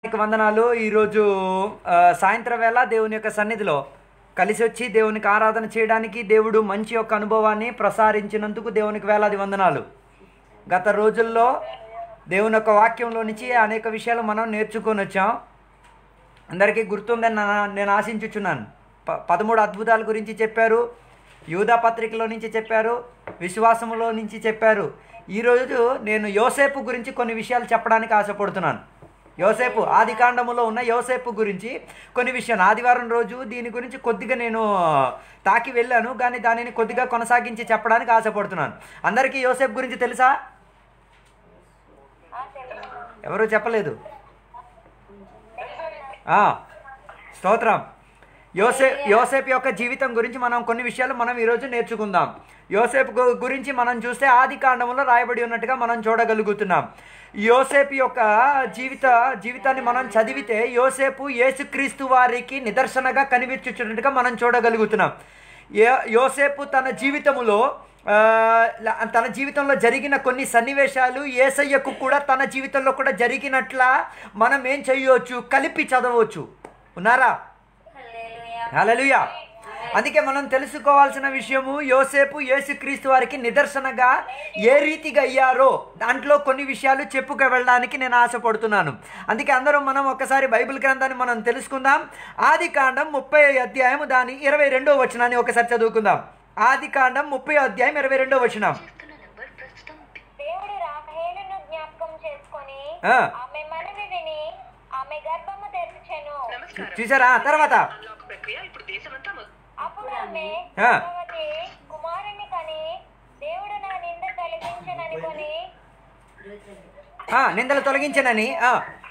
మీకు వందనాలు ఈరోజు ఆ, సాయంత్రం వేళ దేవుని యొక్క సన్నిధిలో కలిసి వచ్చి దేవునికి ఆరాధన చేయడానికి దేవుడు మంచి యొక్క అనుభవాన్ని ప్రసారించినందుకు దేవునికి వేలాది వందనాలు గత రోజుల్లో దేవుని యొక్క వాక్యంలో నుంచి అనేక విషయాలు మనం నేర్చుకొని వచ్చాం అందరికీ గుర్తుందని నా- నేను ఆశించుచున్నాను ప పదమూడు అద్భుతాల గురించి చెప్పారు యూదా పత్రికలో నుంచి చెప్పారు విశ్వాసములో నుంచి చెప్పారు ఈరోజు నేను యోసేపు గురించి కొన్ని విషయాలు చెప్పడానికి ఆశపడుతున్నాను యోసేపు ఆది కాండములో ఉన్న యోసేపు గురించి కొన్ని విషయాలు ఆదివారం రోజు దీని గురించి కొద్దిగా నేను తాకి వెళ్ళాను కానీ దానిని కొద్దిగా కొనసాగించి చెప్పడానికి ఆశపడుతున్నాను అందరికీ యోసేపు గురించి తెలుసా ఎవరు చెప్పలేదు ఆ, స్తోత్రం యోసే యోసేపు యొక్క జీవితం గురించి మనం కొన్ని విషయాలు మనం ఈరోజు నేర్చుకుందాం యోసేపు గు- గురించి మనం చూస్తే ఆది కాండంలో రాయబడి ఉన్నట్టుగా మనం చూడగలుగుతున్నాం యోసేపు యొక్క జీవిత జీవితాన్ని మనం చదివితే యోసేపు యేసుక్రీస్తు వారికి నిదర్శనగా కనిపించున్నట్టుగా మనం చూడగలుగుతున్నాం యో- యోసేపు తన జీవితములో ఆ, ల- తన జీవితంలో జరిగిన కొన్ని సన్నివేశాలు ఏసయ్యకు కూడా తన జీవితంలో కూడా జరిగినట్ల మనం ఏం చేయవచ్చు కలిపి చదవచ్చు ఉన్నారా హల్లెలూయా అందుకే మనం తెలుసుకోవాల్సిన విషయము యోసేపు యేసుక్రీస్తు వారికి నిదర్శనగా ఏ రీతిగా అయ్యారో దాంట్లో కొన్ని విషయాలు చెప్పుకు వెళ్ళడానికి నేను ఆశపడుతున్నాను అందుకే అందరం మనం ఒకసారి బైబిల్ గ్రంథాన్ని మనం తెలుసుకుందాం ఆది కాండం ముప్పై అధ్యాయం దాని ఇరవై రెండో వచనాన్ని ఒకసారి చదువుకుందాం ఆది కాండం ముప్పై అధ్యాయం ఇరవై రెండో వచనం దేవుడు రాహేలును జ్ఞాపకం చేసుకొని ఆ. ఆమె మనవి విని ఆమె గర్భము తెరిచెను నమస్కారం చూసారా తర్వాత అన్లాక్ ప్రక్రియ ఇప్పుడు దేశమంతా మొ- అప్పుడు ఆమె ఆ. గర్భవతి కుమారుని కని దేవుడు నా నింద తొలగించననుకొని ఆ, నిందలు తొలగించనని ఆ,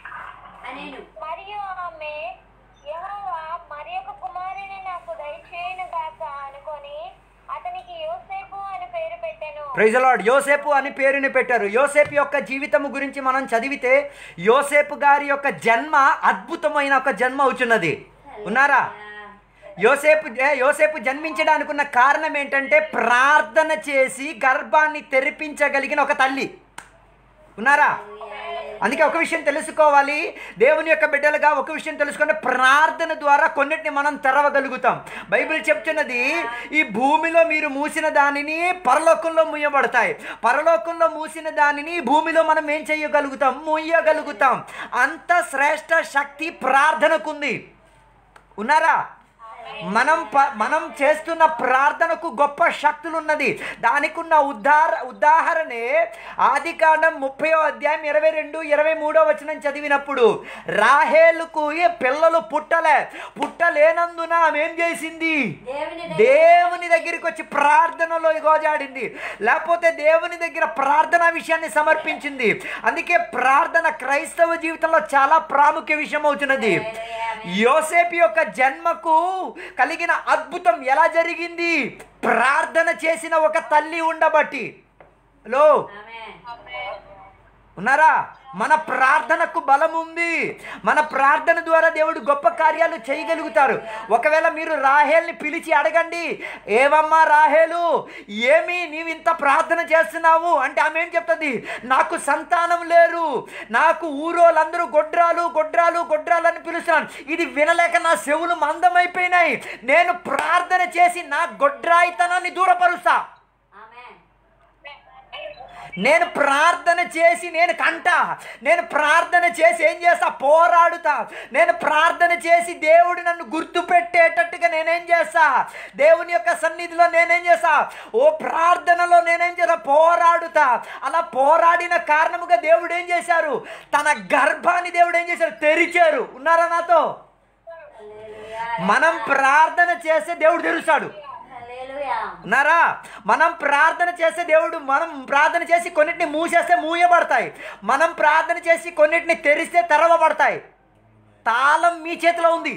మరియు ఆమె యెహోవా మరి ఒక కుమారుని నాకు దయచేయను గాక అనుకొని అతనికి యోసేపు అని పేరు పెట్టెను ప్రైజ్ లార్డ్ యోసేపు అని పేరుని పెట్టారు యోసేపు యొక్క జీవితము గురించి మనం చదివితే యోసేపు గారి యొక్క జన్మ అద్భుతమైన ఒక జన్మ అవుతున్నది ఉన్నారా యోసేపు ఏ, యోసేపు జన్మించడానికి ఉన్న కారణం ఏంటంటే ప్రార్థన చేసి గర్భాన్ని తెరిపించగలిగిన ఒక తల్లి ఉన్నారా అందుకే ఒక విషయం తెలుసుకోవాలి దేవుని యొక్క బిడ్డలుగా ఒక విషయం తెలుసుకుంటే ప్రార్థన ద్వారా కొన్నిటిని మనం తెరవగలుగుతాం బైబిల్ చెప్తున్నది ఈ భూమిలో మీరు మూసిన దానిని పరలోకంలో మూయబడతాయి పరలోకంలో మూసిన దానిని భూమిలో మనం ఏం చేయగలుగుతాం మూయగలుగుతాం అంత శ్రేష్ట శక్తి ప్రార్థనకుంది ఉన్నారా మనం ప- మనం చేస్తున్న ప్రార్థనకు గొప్ప శక్తులు ఉన్నది దానికి ఉన్న ఉదాహర ఉదాహరణే ఆది కాండం ముప్పై అధ్యాయం ఇరవై రెండు ఇరవై మూడో వచనం చదివినప్పుడు రాహేలుకు ఈ పిల్లలు పుట్టలే పుట్టలేనందున ఆమె ఏం చేసింది దేవుని దగ్గరికి వచ్చి ప్రార్థనలో గోజాడింది లేకపోతే దేవుని దగ్గర ప్రార్థన విషయాన్ని సమర్పించింది అందుకే ప్రార్థన క్రైస్తవ జీవితంలో చాలా ప్రాముఖ్య విషయం అవుతున్నది యోసేపు యొక్క జన్మకు కలిగిన అద్భుతం ఎలా జరిగింది ప్రార్థన చేసిన ఒక తల్లి ఉండబట్టి హలో ఉన్నారా మన ప్రార్థనకు బలం ఉంది మన ప్రార్థన ద్వారా దేవుడు గొప్ప కార్యాలు చేయగలుగుతారు ఒకవేళ మీరు రాహేల్ని పిలిచి అడగండి ఏవమ్మా రాహేలు ఏమి నీవు ఇంత ప్రార్థన చేస్తున్నావు అంటే ఆమె ఏం చెప్తుంది నాకు సంతానం లేరు నాకు ఊరోళ్ళందరూ గొడ్రాలు గొడ్రాలు గొడ్రాలు అని పిలుస్తున్నాను ఇది వినలేక నా చెవులు మందమైపోయినాయి నేను ప్రార్థన చేసి నా గొడ్రాయితనాన్ని దూరపరుస్తా నేను ప్రార్థన చేసి నేను కంట నేను ప్రార్థన చేసి ఏం చేస్తా పోరాడుతా నేను ప్రార్థన చేసి దేవుడు నన్ను గుర్తు పెట్టేటట్టుగా నేనేం చేస్తా దేవుని యొక్క సన్నిధిలో నేనేం చేస్తా ఓ ప్రార్థనలో నేనేం చేస్తా పోరాడుతా అలా పోరాడిన కారణముగా దేవుడు ఏం చేశారు తన గర్భాన్ని దేవుడు ఏం చేశారు తెరిచారు ఉన్నారా నాతో మనం ప్రార్థన చేస్తే దేవుడు తెరుస్తాడు ఉన్నారా మనం ప్రార్థన చేస్తే దేవుడు మనం ప్రార్థన చేసి కొన్నిటిని మూసేస్తే మూయబడతాయి మనం ప్రార్థన చేసి కొన్నిటిని తెరిస్తే తెరవబడతాయి తాళం మీ చేతిలో ఉంది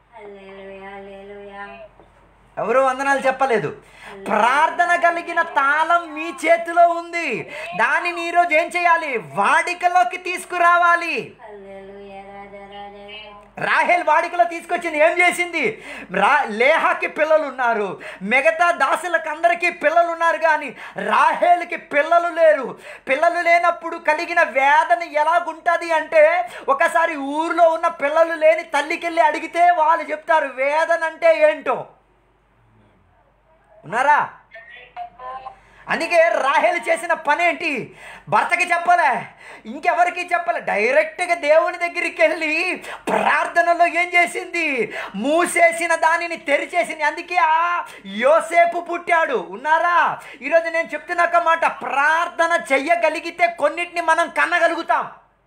ఎవరు వందనాలు చెప్పలేదు ప్రార్థన కలిగిన తాళం మీ చేతిలో ఉంది దానిని ఈరోజు ఏం చేయాలి వాడికలోకి తీసుకురావాలి రాహేల్ వాడికలో తీసుకొచ్చింది ఏం చేసింది రా లేహాకి పిల్లలు ఉన్నారు మిగతా దాసులకు అందరికీ పిల్లలు ఉన్నారు కానీ రాహేల్కి పిల్లలు లేరు పిల్లలు లేనప్పుడు కలిగిన వేదన ఎలాగుంటుంది అంటే ఒకసారి ఊర్లో ఉన్న పిల్లలు లేని తల్లికి వెళ్ళి అడిగితే వాళ్ళు చెప్తారు వేదన అంటే ఏంటో ఉన్నారా అందుకే రాహేలు చేసిన పని ఏంటి భర్తకి చెప్పలే ఇంకెవరికి చెప్పలే డైరెక్ట్గా దేవుని దగ్గరికి వెళ్ళి ప్రార్థనలో ఏం చేసింది మూసేసిన దానిని తెరిచేసింది అందుకే ఆ యోసేపు పుట్టాడు ఉన్నారా ఈరోజు నేను చెప్తున్న ఒక మాట ప్రార్థన చెయ్యగలిగితే కొన్నిటిని మనం కన్నగలుగుతాం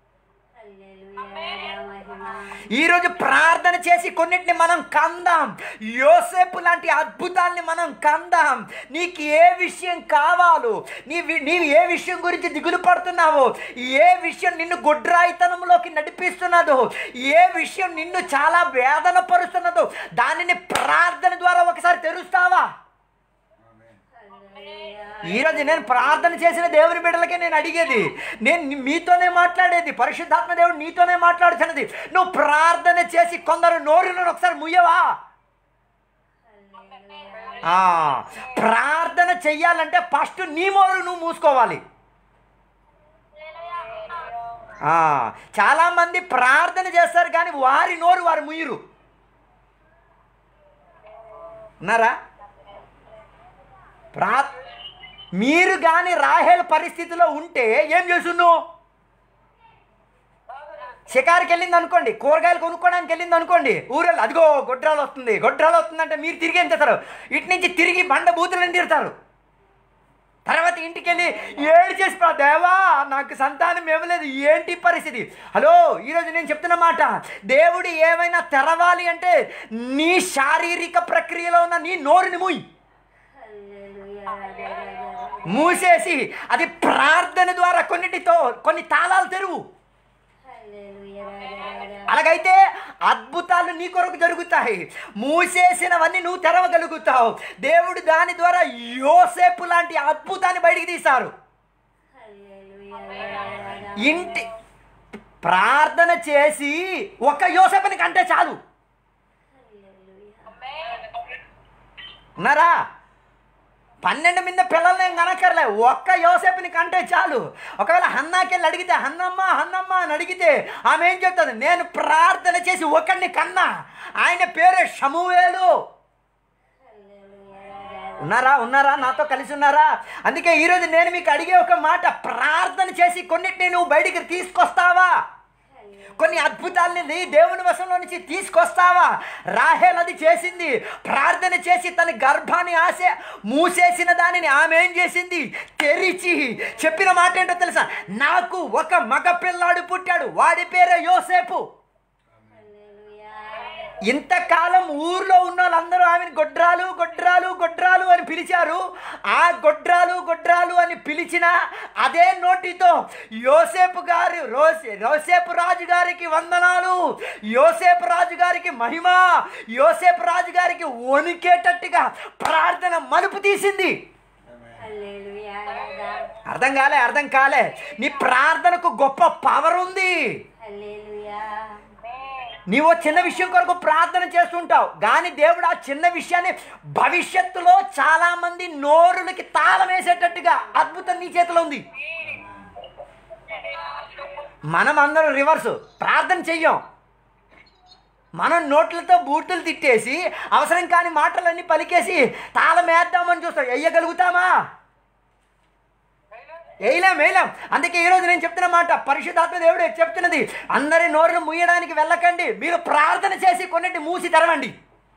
ఈరోజు ప్రార్థన చేసి కొన్నిటిని మనం కందాం యోసేపు లాంటి అద్భుతాల్ని మనం కందాం నీకు ఏ విషయం కావాలో నీ వి- నీవు ఏ విషయం గురించి దిగులు పడుతున్నావో ఏ విషయం నిన్ను గుడ్రాయితనంలోకి నడిపిస్తున్నదో ఏ విషయం నిన్ను చాలా వేదన పరుస్తున్నదో దానిని ప్రార్థన ద్వారా ఒకసారి తెరుస్తావా ఈరోజు నేను ప్రార్థన చేసిన దేవుని బిడ్డలకే నేను అడిగేది నేను ని- మీతోనే మాట్లాడేది పరిశుద్ధాత్మ దేవుడు నీతోనే మాట్లాడుతున్నది నువ్వు ప్రార్థన చేసి కొందరు నోరులను ఒకసారి ముయ్యవా ఆ, ప్రార్థన చెయ్యాలంటే ఫస్ట్ నీ మోరు నువ్వు మూసుకోవాలి ఆ, చాలామంది ప్రార్థన చేస్తారు కానీ వారి నోరు వారు ముయ్యరు ఉన్నారా ప్రా మీరు కానీ రాహేల్ పరిస్థితిలో ఉంటే ఏం చేస్తున్నావు షికారుకి వెళ్ళింది అనుకోండి కూరగాయలు కొనుక్కోవడానికి వెళ్ళింది అనుకోండి ఊరెళ్ళి అదిగో గొడ్రాలు వస్తుంది గొడ్రాలు వస్తుందంటే మీరు తిరిగి ఏం చేస్తారు ఇటు నుంచి తిరిగి బండ బూతులను తిడతారు తర్వాత ఇంటికి వెళ్ళి ఏడు చేసి "ప్రా దేవా నాకు సంతానం ఇవ్వలేదు ఏంటి పరిస్థితి హలో ఈరోజు నేను చెప్తున్న మాట దేవుడు ఏమైనా తెరవాలి అంటే నీ శారీరక ప్రక్రియలో ఉన్న నీ నోరుని మూయి మూసేసి అది ప్రార్థన ద్వారా కొన్నిటితో కొన్ని తాళాలు తెరువు అలాగైతే అద్భుతాలు నీ కొరకు జరుగుతాయి మూసేసినవన్నీ నువ్వు తెరవగలుగుతావు దేవుడు దాని ద్వారా యోసేపు లాంటి అద్భుతాన్ని బయటికి తీశారు ఇంటి ప్రార్థన చేసి ఒక యోసేపుని కంటే చాలు ఉన్నారా పన్నెండు మీద పిల్లల్ని ఏం కనక్కర్లే ఒక్క యోసేపుని కంటే చాలు ఒకవేళ హన్నాకి వెళ్ళి అడిగితే హన్నమ్మ హన్నమ్మ అని అడిగితే ఆమె ఏం చెప్తుంది నేను ప్రార్థన చేసి ఒకడిని కన్నా ఆయన పేరే షమువేలు ఉన్నారా ఉన్నారా నాతో కలిసి ఉన్నారా అందుకే ఈరోజు నేను మీకు అడిగే ఒక మాట ప్రార్థన చేసి కొన్నిటిని నువ్వు బయటికి తీసుకొస్తావా కొన్ని అద్భుతాలని నీ దేవుని వశంలో నుంచి తీసుకొస్తావా రాహేల్ అది చేసింది ప్రార్థన చేసి తన గర్భాన్ని ఆశ మూసేసిన దానిని ఆమె ఏం చేసింది తెరిచి చెప్పిన మాట ఏంటో తెలుసా నాకు ఒక మగ పిల్లాడు పుట్టాడు వాడి పేరే యోసేపు ఇంతకాలం ఊర్లో ఉన్న వాళ్ళందరూ ఆమెను గొడ్రాలు గొడ్రాలు గొడ్రాలు అని పిలిచారు ఆ గొడ్రాలు గొడ్రాలు అని పిలిచిన అదే నోటితో యోసేపు గారు రోసే యోసేపు రాజు గారికి వందనాలు యోసేపు రాజు గారికి మహిమ యోసేపు రాజు గారికి వణికేటట్టుగా ప్రార్థన మలుపు తీసింది అర్థం కాలే అర్థం కాలే నీ ప్రార్థనకు గొప్ప పవర్ ఉంది నీవు చిన్న విషయం కొరకు ప్రార్థన చేస్తుంటావు కానీ దేవుడు ఆ చిన్న విషయాన్ని భవిష్యత్తులో చాలా మంది నోరులకి తాళం వేసేటట్టుగా అద్భుతం నీ చేతిలో ఉంది మనం అందరం రివర్స్ ప్రార్థన చెయ్యం మనం నోట్లతో బూతులు తిట్టేసి అవసరం కాని మాటలన్నీ పలికేసి తాళం వేద్దామని చూస్తాం వెయ్యగలుగుతామా వేయలేం వేయలేం అందుకే ఈరోజు నేను చెప్తున్న మాట పరిశుద్ధాత్మ దేవుడు చెప్తున్నది అందరి నోరును ముయ్యడానికి వెళ్ళకండి మీరు ప్రార్థన చేసి కొన్నిటి మూసి తెరవండి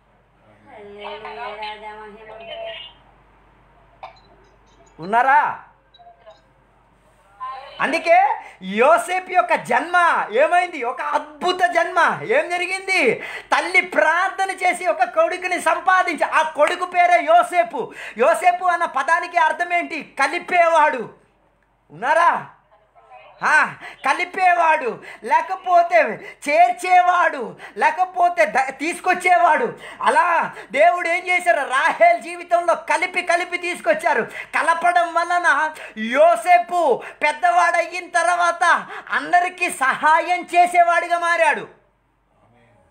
ఉన్నారా అందుకే యోసేపు యొక్క జన్మ ఏమైంది ఒక అద్భుత జన్మ ఏం జరిగింది తల్లి ప్రార్థన చేసి ఒక కొడుకుని సంపాదించి ఆ కొడుకు పేరే యోసేపు యోసేపు అన్న పదానికి అర్థం ఏంటి కలిపేవాడు ఉన్నారా ఆ, కలిపేవాడు లేకపోతే చేర్చేవాడు లేకపోతే ద- తీసుకొచ్చేవాడు అలా దేవుడు ఏం చేశారు రాహేల్ జీవితంలో కలిపి కలిపి తీసుకొచ్చారు కలపడం వలన యోసేపు పెద్దవాడయిన తర్వాత అందరికీ సహాయం చేసేవాడిగా మారాడు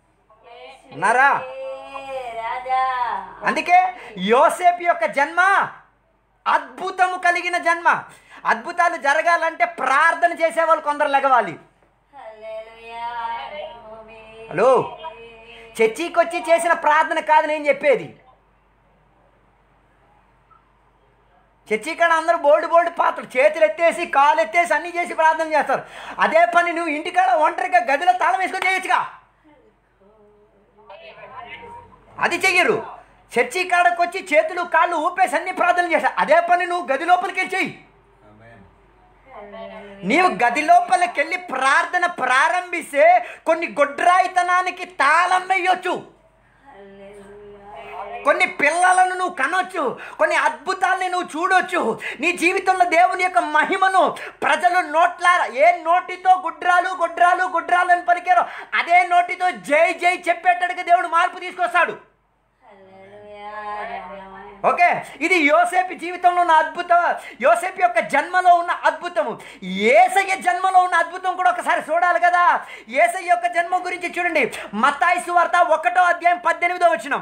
ఉన్నారా రాజా అందుకే యోసేపు యొక్క జన్మ అద్భుతము కలిగిన జన్మ అద్భుతాలు జరగాలంటే ప్రార్థన చేసేవాళ్ళు కొందరు లెగవాలి హల్లెలూయా హలో చర్చికి వచ్చి చేసిన ప్రార్థన కాదు నేను చెప్పేది చర్చి కాడ అందరూ బోల్డ్ బోల్డ్ పాత్రలు చేతులు ఎత్తేసి కాలు ఎత్తేసి అన్నీ చేసి ప్రార్థన చేస్తారు అదే పని నువ్వు ఇంటికాడ ఒంటరిగా గదిలో తాళం వేసుకొని చేయొచ్చుగా అది చెయ్యరు చర్చి కాడకు వచ్చి చేతులు కాళ్ళు ఊపేసి అన్ని ప్రార్థన చేస్తారు అదే పని నువ్వు గది లోపలికి వెళ్ళి చెయ్యి నీవు గది లోపలికి వెళ్ళి ప్రార్థన ప్రారంభిస్తే కొన్ని గొడ్రాయితనానికి తాళం వేయొచ్చు కొన్ని పిల్లలను నువ్వు కనొచ్చు కొన్ని అద్భుతాల్ని నువ్వు చూడొచ్చు నీ జీవితంలో దేవుని యొక్క మహిమను ప్రజలు నోట్ల ఏ నోటితో గుడ్రాలు గుడ్రాలు గుడ్రాలు అని పలికారో అదే నోటితో జై జై చెప్పేటట్టుగా దేవుడు మార్పు తీసుకొస్తాడు హల్లెలూయా రాజా ఓకే ఇది యోసేపు జీవితంలో ఉన్న అద్భుతం యోసేపు యొక్క జన్మలో ఉన్న అద్భుతము ఏసయ్య జన్మలో ఉన్న అద్భుతం కూడా ఒకసారి చూడాలి కదా ఏసయ్య యొక్క జన్మ గురించి చూడండి మత్తాయి సువార్త ఒకటో అధ్యాయం పద్దెనిమిదో వచనం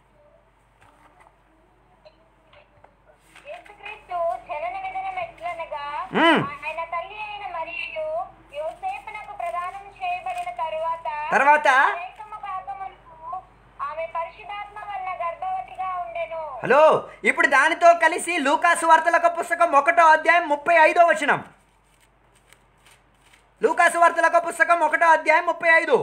యేసుక్రీస్తు జనన విధానం ఎట్లనగా మ్మ్. ఆయన తల్లి అయిన మరియు యోసేపునకు ప్రదానం చేయబడిన తరువాత తర్వాత అనేకము కాకముందు ఆమె పరిశుధాత్మ వలన గర్భవతిగా ఉండెను హలో ఇప్పుడు దానితో కలిసి లూకాసు వార్తల పుస్తకం ఒకటో అధ్యాయం ముప్పై ఐదో వచనం లూకాసు వార్తల పుస్తకం ఒకటో అధ్యాయం ముప్పై ఐదు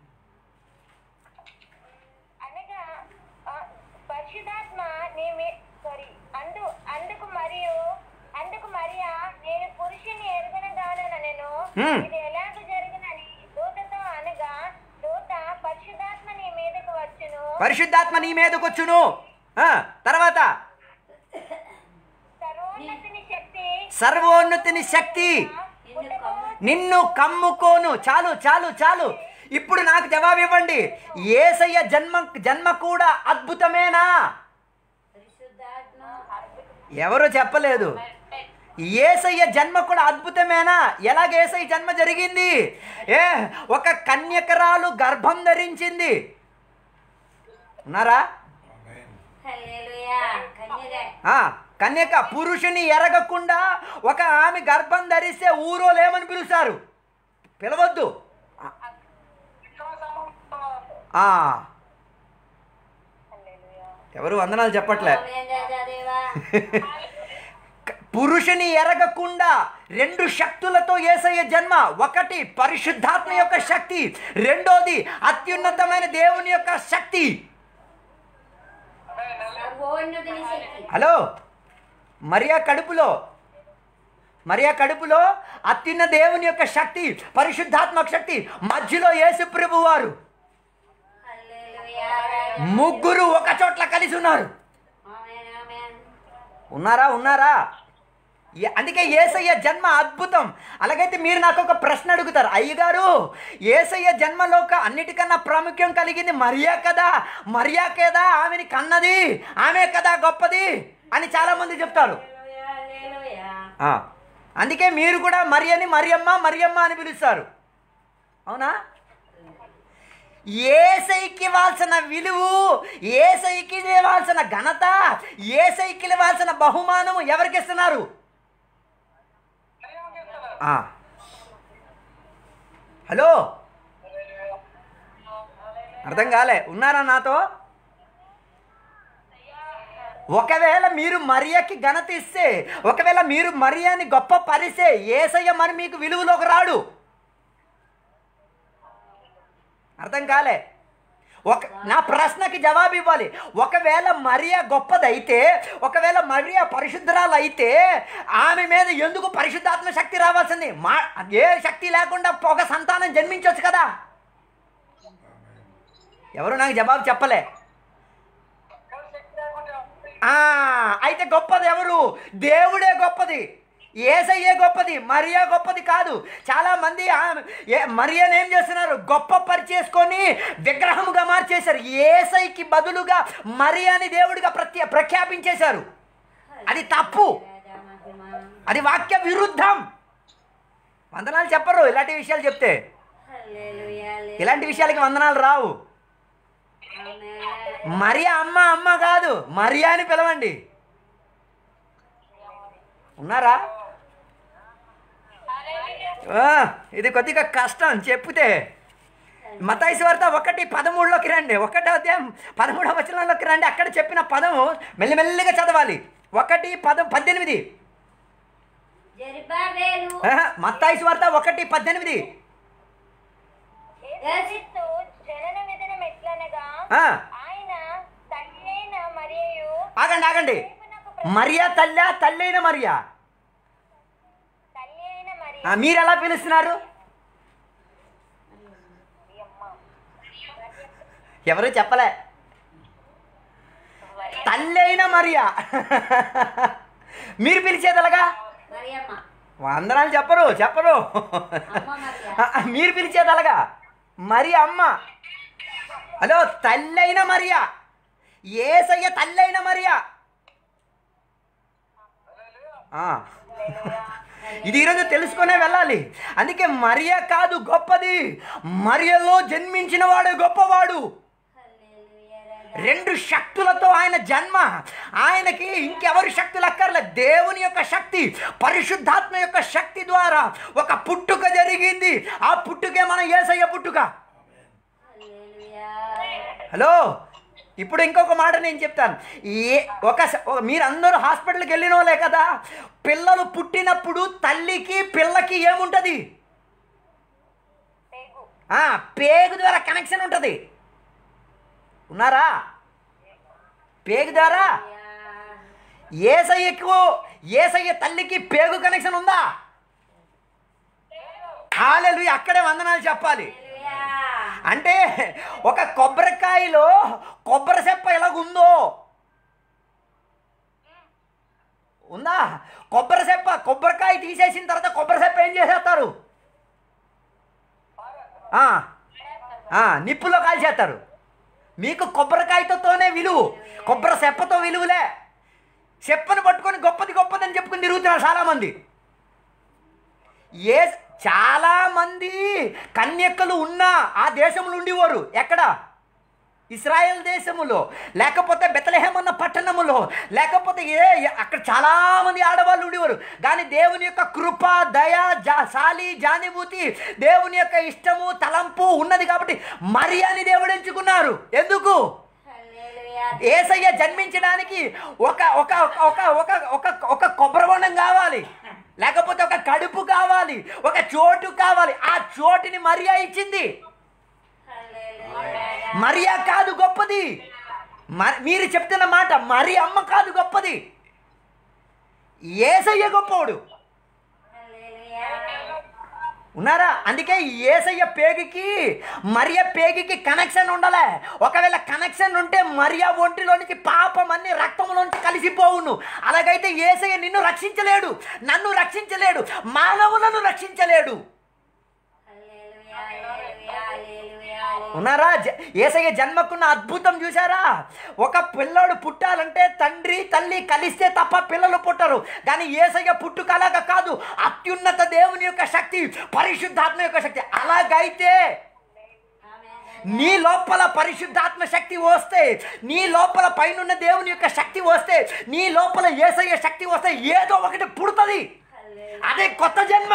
అనగా ఆ, పరిశుధాత్మ నీ మీ- సారీ అందు అందుకు మరియు అందుకు మరియా నేను పురుషుని ఎరుగన దానను హ్మ్. ఇది ఎలాగ జరిగినని దూతతో అనగా దూత పరిశుధాత్మ నీ మీదకు వచ్చును పరిశుద్ధాత్మ నీ మీదకి వచ్చును ఆ, తర్వాత సర్వోన్నతిని శక్తి సర్వోన్నతిని శక్తి నిన్ను కమ్ము నిన్ను కమ్ముకోను చాలు చాలు చాలు ఇప్పుడు నాకు జవాబు ఇవ్వండి ఏసయ్య జన్మ జన్మ కూడా అద్భుతమేనా పరిశుద్ధాత్మ ఎవరు చెప్పలేదు ఏసయ్య జన్మ కూడా అద్భుతమేనా ఎలాగ ఏసయ్య జన్మ జరిగింది ఏ ఒక కన్యకరాలు గర్భం ధరించింది ఉన్నారా హల్లెలూయా కన్యక ఆ, కన్యక పురుషుని ఎరగకుండా ఒక ఆమె గర్భం ధరిస్తే ఊరోలు ఏమని పిలుస్తారు పిలవద్దు ఆ. ఎవరు వందనాలు చెప్పట్లే ఆమేన్ రాజా దేవా పురుషుని ఎరగకుండా రెండు శక్తులతో ఏసయ్య జన్మ ఒకటి పరిశుద్ధాత్మ యొక్క శక్తి రెండోది అత్యున్నతమైన దేవుని యొక్క శక్తి సర్వోన్నతిని శక్తి హలో మరియా కడుపులో మరియా కడుపులో అత్యున్న దేవుని యొక్క శక్తి పరిశుద్ధాత్మక శక్తి మధ్యలో యేసు ప్రభు వారు హల్లెలూయా రాజా ముగ్గురు ఒక చోట్ల కలిసి ఉన్నారు ఆమేన్ ఆమేన్ ఉన్నారా ఉన్నారా ఏ- అందుకే ఏసయ్య జన్మ అద్భుతం అలాగైతే మీరు నాకు ఒక ప్రశ్న అడుగుతారు అయ్యగారు ఏసయ్య జన్మలోక అన్నిటికన్నా ప్రాముఖ్యం కలిగింది మరియా కదా మరియా కదా ఆమెని కన్నది ఆమె కదా గొప్పది అని చాలామంది చెప్తారు హల్లెలూయా హల్లెలూయా ఆ, అందుకే మీరు కూడా మరియని మరియమ్మ మరియమ్మ అని పిలుస్తారు అవునా ఏసైకి ఇవ్వాల్సిన విలువ ఏసైకి ఇవ్వాల్సిన ఘనత ఏసైకి ఇవ్వాల్సిన బహుమానము ఎవరికి ఇస్తున్నారు ఆ. హలో అర్థం కాలే ఉన్నారా నాతో ఒకవేళ మీరు మరియకి ఘనత ఇస్తే ఒకవేళ మీరు మరియని గొప్ప పరిస్తే ఏసయ్య మరి మీకు విలువలోకి రాడు అర్థం కాలే ఒక నా ప్రశ్నకి జవాబు ఇవ్వాలి ఒకవేళ మరియా గొప్పదైతే ఒకవేళ మరియా పరిశుద్ధరాలు అయితే ఆమె మీద ఎందుకు పరిశుద్ధాత్మ శక్తి రావాల్సింది మా ఏ శక్తి లేకుండా ఒక సంతానం జన్మించవచ్చు కదా ఎవరు నాకు జవాబు చెప్పలే ఆ, అయితే గొప్పది ఎవరు దేవుడే గొప్పది ఏసయ్యే గొప్పది మరియా గొప్పది కాదు చాలా మంది ఆ- ఏ- మరియాని ఏం చేస్తున్నారు గొప్ప పరిచేసుకొని విగ్రహముగా మార్చేశారు ఏసైకి బదులుగా మరియాని దేవుడిగా ప్రత్య ప్రఖ్యాపించేశారు అది తప్పు రాజా మహిమ అది వాక్య విరుద్ధం వందనాలు చెప్పరు ఇలాంటి విషయాలు చెప్తే హల్లెలూయా హల్లెలూయా ఇలాంటి విషయాలకి వందనాలు రావు ఆమెన్ మరియా అమ్మ అమ్మ కాదు మరియా అని పిలవండి ఉన్నారా ఆ, ఇది కొద్దిగా కష్టం చెప్తే మతాయిసు వార్త ఒకటి పదమూడులోకి రండి ఒకటో అధ్యాయం పదమూడవ వచనంలోకి రండి అక్కడ చెప్పిన పదము మెల్లిమెల్లిగా చదవాలి ఒకటి పదం పద్దెనిమిది జెరుబ్బాబేలు మత్తాయిసు వార్త ఒకటి పద్దెనిమిది యేసుక్రీస్తు జనన విధానం ఎట్లనగా ఆ, ఆయన తల్లి అయిన మరియు ఆగండి ఆగండి మరియా తల్లా తల్లైన మరియా తల్లి అయిన మరియు ఆ, మీరు ఎలా పిలుస్తున్నారు ఎవరు చెప్పలే తల్లైన మరియా మీరు పిలిచేది ఎలాగా మరియమ్మ వందనాలు చెప్పరు చెప్పరు అమ్మ మరియా ఆ, మీరు పిలిచేది అలాగా మరి అమ్మ హలో తల్లైన మరియా ఏసయ్య తల్లైన మరియా ఆ. ఇది ఈరోజు తెలుసుకునే వెళ్ళాలి అందుకే మరియ కాదు గొప్పది మరియలో జన్మించిన వాడు గొప్పవాడు హల్లెలూయా రాజా రెండు శక్తులతో ఆయన జన్మ ఆయనకి ఇంకెవరి శక్తులు అక్కర్లే దేవుని యొక్క శక్తి పరిశుద్ధాత్మ యొక్క శక్తి ద్వారా ఒక పుట్టుక జరిగింది ఆ పుట్టుకే మన ఏసయ్య పుట్టుక హల్లెలూయా హలో ఇప్పుడు ఇంకొక మాట నేను చెప్తాను ఏ ఒక స- ఒక- మీరందరూ హాస్పిటల్కి వెళ్ళిన వాళ్ళే కదా పిల్లలు పుట్టినప్పుడు తల్లికి పిల్లకి ఏముంటుంది పేగు ఆ, పేగు ద్వారా కనెక్షన్ ఉంటుంది ఉన్నారా పేగు ద్వారా ఏసయ్యకు ఏసయ్య తల్లికి పేగు కనెక్షన్ ఉందా హాలెలు అక్కడే వందనాలు చెప్పాలి హల్లెలూయా అంటే ఒక కొబ్బరికాయలో కొబ్బరి చెప్ప ఎలాగుందో ఉందా కొబ్బరి చెప్ప కొబ్బరికాయ తీసేసిన తర్వాత కొబ్బరి చెప్ప ఏం చేసేస్తారు ఆ, ఆ, నిప్పులో కాల్చేస్తారు మీకు కొబ్బరికాయతోనే విలువ కొబ్బరి చెప్పతో విలువలే చెప్పను పట్టుకొని గొప్పది గొప్పదని చెప్పుకుని తిరుగుతున్నారు చాలామంది ఏ చాలా మంది కన్యకలు ఉన్న ఆ దేశంలో ఉండేవారు ఎక్కడ ఇస్రాయేల్ దేశములో లేకపోతే బెతలహేమ్ అన్న పట్టణములో లేకపోతే ఏ అక్కడ చాలా మంది ఆడవాళ్ళు ఉండేవారు కానీ దేవుని యొక్క కృప దయ జా సాలి జానిభూతి దేవుని యొక్క ఇష్టము తలంపు ఉన్నది కాబట్టి మరి అని దేవుడు ఎంచుకున్నారు ఎందుకు హల్లెలూయా ఏసయ్య జన్మించడానికి ఒక ఒక ఒక ఒక ఒక ఒక కొబ్బరి బొండం కావాలి లేకపోతే ఒక కడుపు కావాలి ఒక చోటు కావాలి ఆ చోటుని మరియా ఇచ్చింది హల్లెలూయా మరియా కాదు గొప్పది మ- మీరు చెప్తున్న మాట మరి అమ్మ కాదు గొప్పది ఏసయ్య గొప్పవాడు హల్లెలూయా ఉన్నారా అందుకే ఏసయ్య పేగికి మరియ పేగికి కనెక్షన్ ఉండలే ఒకవేళ కనెక్షన్ ఉంటే మరియ ఒంటిలోనికి పాపం అన్ని రక్తంలోంచి కలిసిపోవును అలాగైతే ఏసయ్య నిన్ను రక్షించలేడు నన్ను రక్షించలేడు మానవులను రక్షించలేడు హల్లెలూయా హల్లెలూయా హల్లెలూయా ఉన్నారా జ- ఏసయ్య జన్మకున్న అద్భుతం చూసారా ఒక పిల్లోడు పుట్టాలంటే తండ్రి తల్లి కలిస్తే తప్ప పిల్లలు పుట్టరు కానీ ఏసయ్య పుట్టుకలాగా కాదు అత్యున్నత దేవుని యొక్క శక్తి పరిశుద్ధాత్మ యొక్క శక్తి అలాగైతే ఆమేన్ నీ లోపల పరిశుద్ధాత్మ శక్తి వస్తే నీ లోపల పైనున్న దేవుని యొక్క శక్తి వస్తే నీ లోపల ఏసయ్య శక్తి వస్తే ఏదో ఒకటి పుడుతుంది హల్లెలూయా అదే కొత్త జన్మ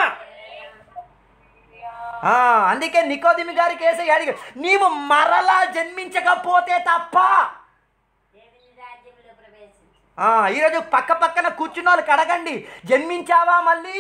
ఆ, అందుకే నికోదిమి గారికి ఏసయ్య అడిగాడు నీవు మరలా జన్మించకపోతే తప్ప దేవుని రాజ్యంలో ప్రవేశించు ఆ, ఈరోజు పక్క పక్కన కూర్చున్న వాళ్ళకి అడగండి జన్మించావా మళ్ళీ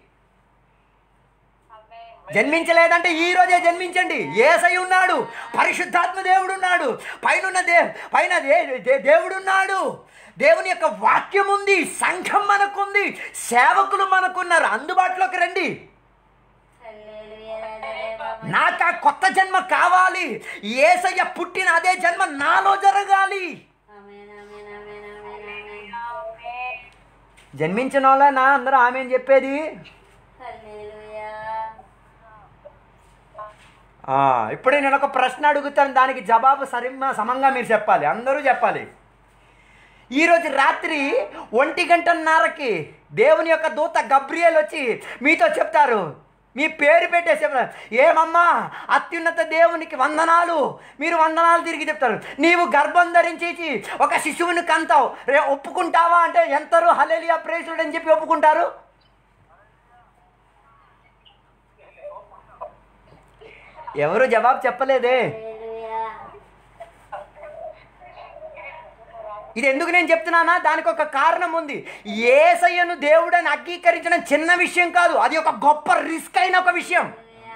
జన్మించలేదంటే ఈ రోజే జన్మించండి ఏసై ఉన్నాడు పరిశుద్ధాత్మ దేవుడు ఉన్నాడు పైన దే పైన దే దే- దేవుడున్నాడు దేవుని యొక్క వాక్యం ఉంది సంఘం మనకుంది సేవకులు మనకున్నారు అందుబాటులోకి రండి హల్లెలూయా రాజదేవా నాకు ఆ కొత్త జన్మ కావాలి ఏసయ్య పుట్టిన అదే జన్మ నాలో జరగాలి ఆమేన్ ఆమేన్ ఆమేన్ ఆమేన్ ఆమేన్ జన్మించిన వాళ్ళనా అందరూ ఆమె చెప్పేది హల్లెలూయా ఆ, ఇప్పుడే నేను ఒక ప్రశ్న అడుగుతాను దానికి జవాబు సరిమ్మ సమంగా మీరు చెప్పాలి అందరూ చెప్పాలి ఈరోజు రాత్రి ఒంటి గంటన్నరకి దేవుని యొక్క దూత గబ్రియల్ వచ్చి మీతో చెప్తారు మీ పేరు పెట్టేసి చెప్తారు ఏమమ్మా అత్యున్నత దేవునికి వందనాలు మీరు వందనాలు తిరిగి చెప్తారు నీవు గర్భం ధరించి ఒక శిశువుని కంతావు రే ఒప్పుకుంటావా అంటే ఎంతరు హలేలియా ప్రేసుడు అని చెప్పి ఒప్పుకుంటారు ఎవరు జవాబు చెప్పలేదే హల్లెలూయా ఇది ఎందుకు నేను చెప్తున్నానా దానికి ఒక కారణం ఉంది ఏసయ్యను దేవుడని అంగీకరించడం చిన్న విషయం కాదు అది ఒక గొప్ప రిస్క్ అయిన ఒక విషయం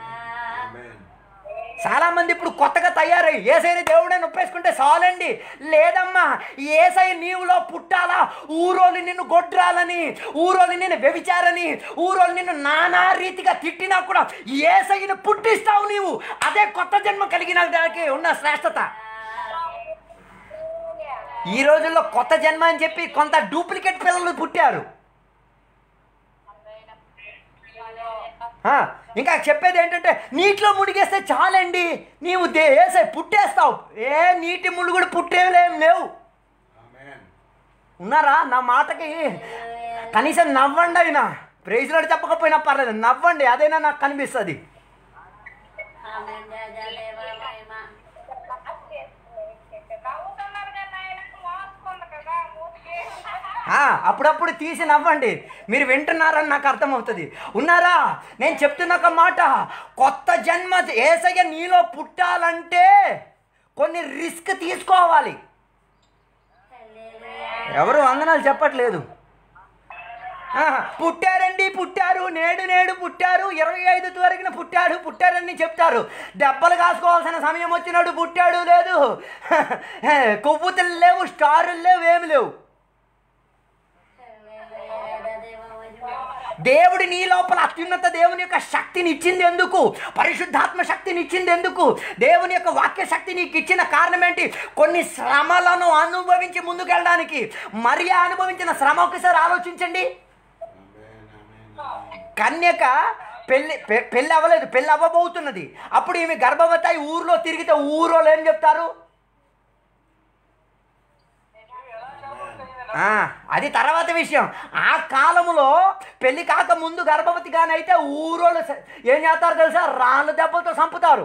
చాలా మంది ఇప్పుడు కొత్తగా తయారై ఏసైని దేవుడని ఒప్పేసుకుంటే చాలండి లేదమ్మా ఏసై నీవులో పుట్టాలా ఊరోళ్ళు నిన్ను గొడ్రాలని ఊరోళ్ళు నిన్ను వ్యభిచారని ఊరోళ్ళు నిన్ను నానా రీతిగా తిట్టినా కూడా ఏసైని పుట్టిస్తావు నీవు అదే కొత్త జన్మ కలిగిన దానికి ఉన్న శ్రేష్టత ఈ రోజుల్లో కొత్త జన్మ అని చెప్పి కొంత డూప్లికేట్ పిల్లలు పుట్టారు ఆ, ఇంకా చెప్పేది ఏంటంటే నీటిలో మునిగేస్తే చాలండి నీవు దే వేసే పుట్టేస్తావు ఏ నీటి ములుగుడు పుట్టేలేం లేవు ఉన్నారా నా మాటకి కనీసం నవ్వండి అయినా ప్రైజ్లాడు చెప్పకపోయినా పర్లేదు నవ్వండి అదైనా నాకు కనిపిస్తుంది ఆమేన్ రాజా దేవా మహిమ నవ్వుతున్నారు కదా ఆయన మోసుకుంది కదా మూతికి ఆ, అప్పుడప్పుడు తీసి నవ్వండి మీరు వింటున్నారని నాకు అర్థమవుతుంది ఉన్నారా నేను చెప్తున్న ఒక మాట కొత్త జన్మ ఏసయ్య నీలో పుట్టాలంటే కొన్ని రిస్క్ తీసుకోవాలి హల్లెలూయా ఎవరు వందనాలు చెప్పట్లేదు ఆ, పుట్టారండి పుట్టారు నేడు నేడు పుట్టారు ఇరవై ఐదు వరకు పుట్టాడు పుట్టారని చెప్తారు దెబ్బలు కాసుకోవాల్సిన సమయం వచ్చినాడు పుట్టాడు లేదు కొవ్వుతులు లేవు స్టారులు లేవు ఏమి లేవు హల్లెలూయా రాజా దేవా మహిమ దేవుడు నీ లోపల అత్యున్నత దేవుని యొక్క శక్తిని ఇచ్చింది ఎందుకు పరిశుద్ధాత్మ శక్తిని ఇచ్చింది ఎందుకు దేవుని యొక్క వాక్య శక్తి నీకు ఇచ్చిన కారణం ఏంటి కొన్ని శ్రమలను అనుభవించి ముందుకెళ్ళడానికి మరియా అనుభవించిన శ్రమ ఒకసారి ఆలోచించండి కన్యక పెళ్ళి పె- పెళ్ళి అవ్వలేదు పెళ్ళి అవ్వబోతున్నది అప్పుడు ఈమె గర్భవతి అయి ఊర్లో తిరిగితే ఊరోళ్ళు ఏం చెప్తారు ఆ, అది తర్వాత విషయం ఆ కాలములో పెళ్లి కాక ముందు గర్భవతి కానీ అయితే ఊరోళ్ళు స- ఏం చేస్తారు తెలుసా రాళ్ళ దెబ్బలతో చంపుతారు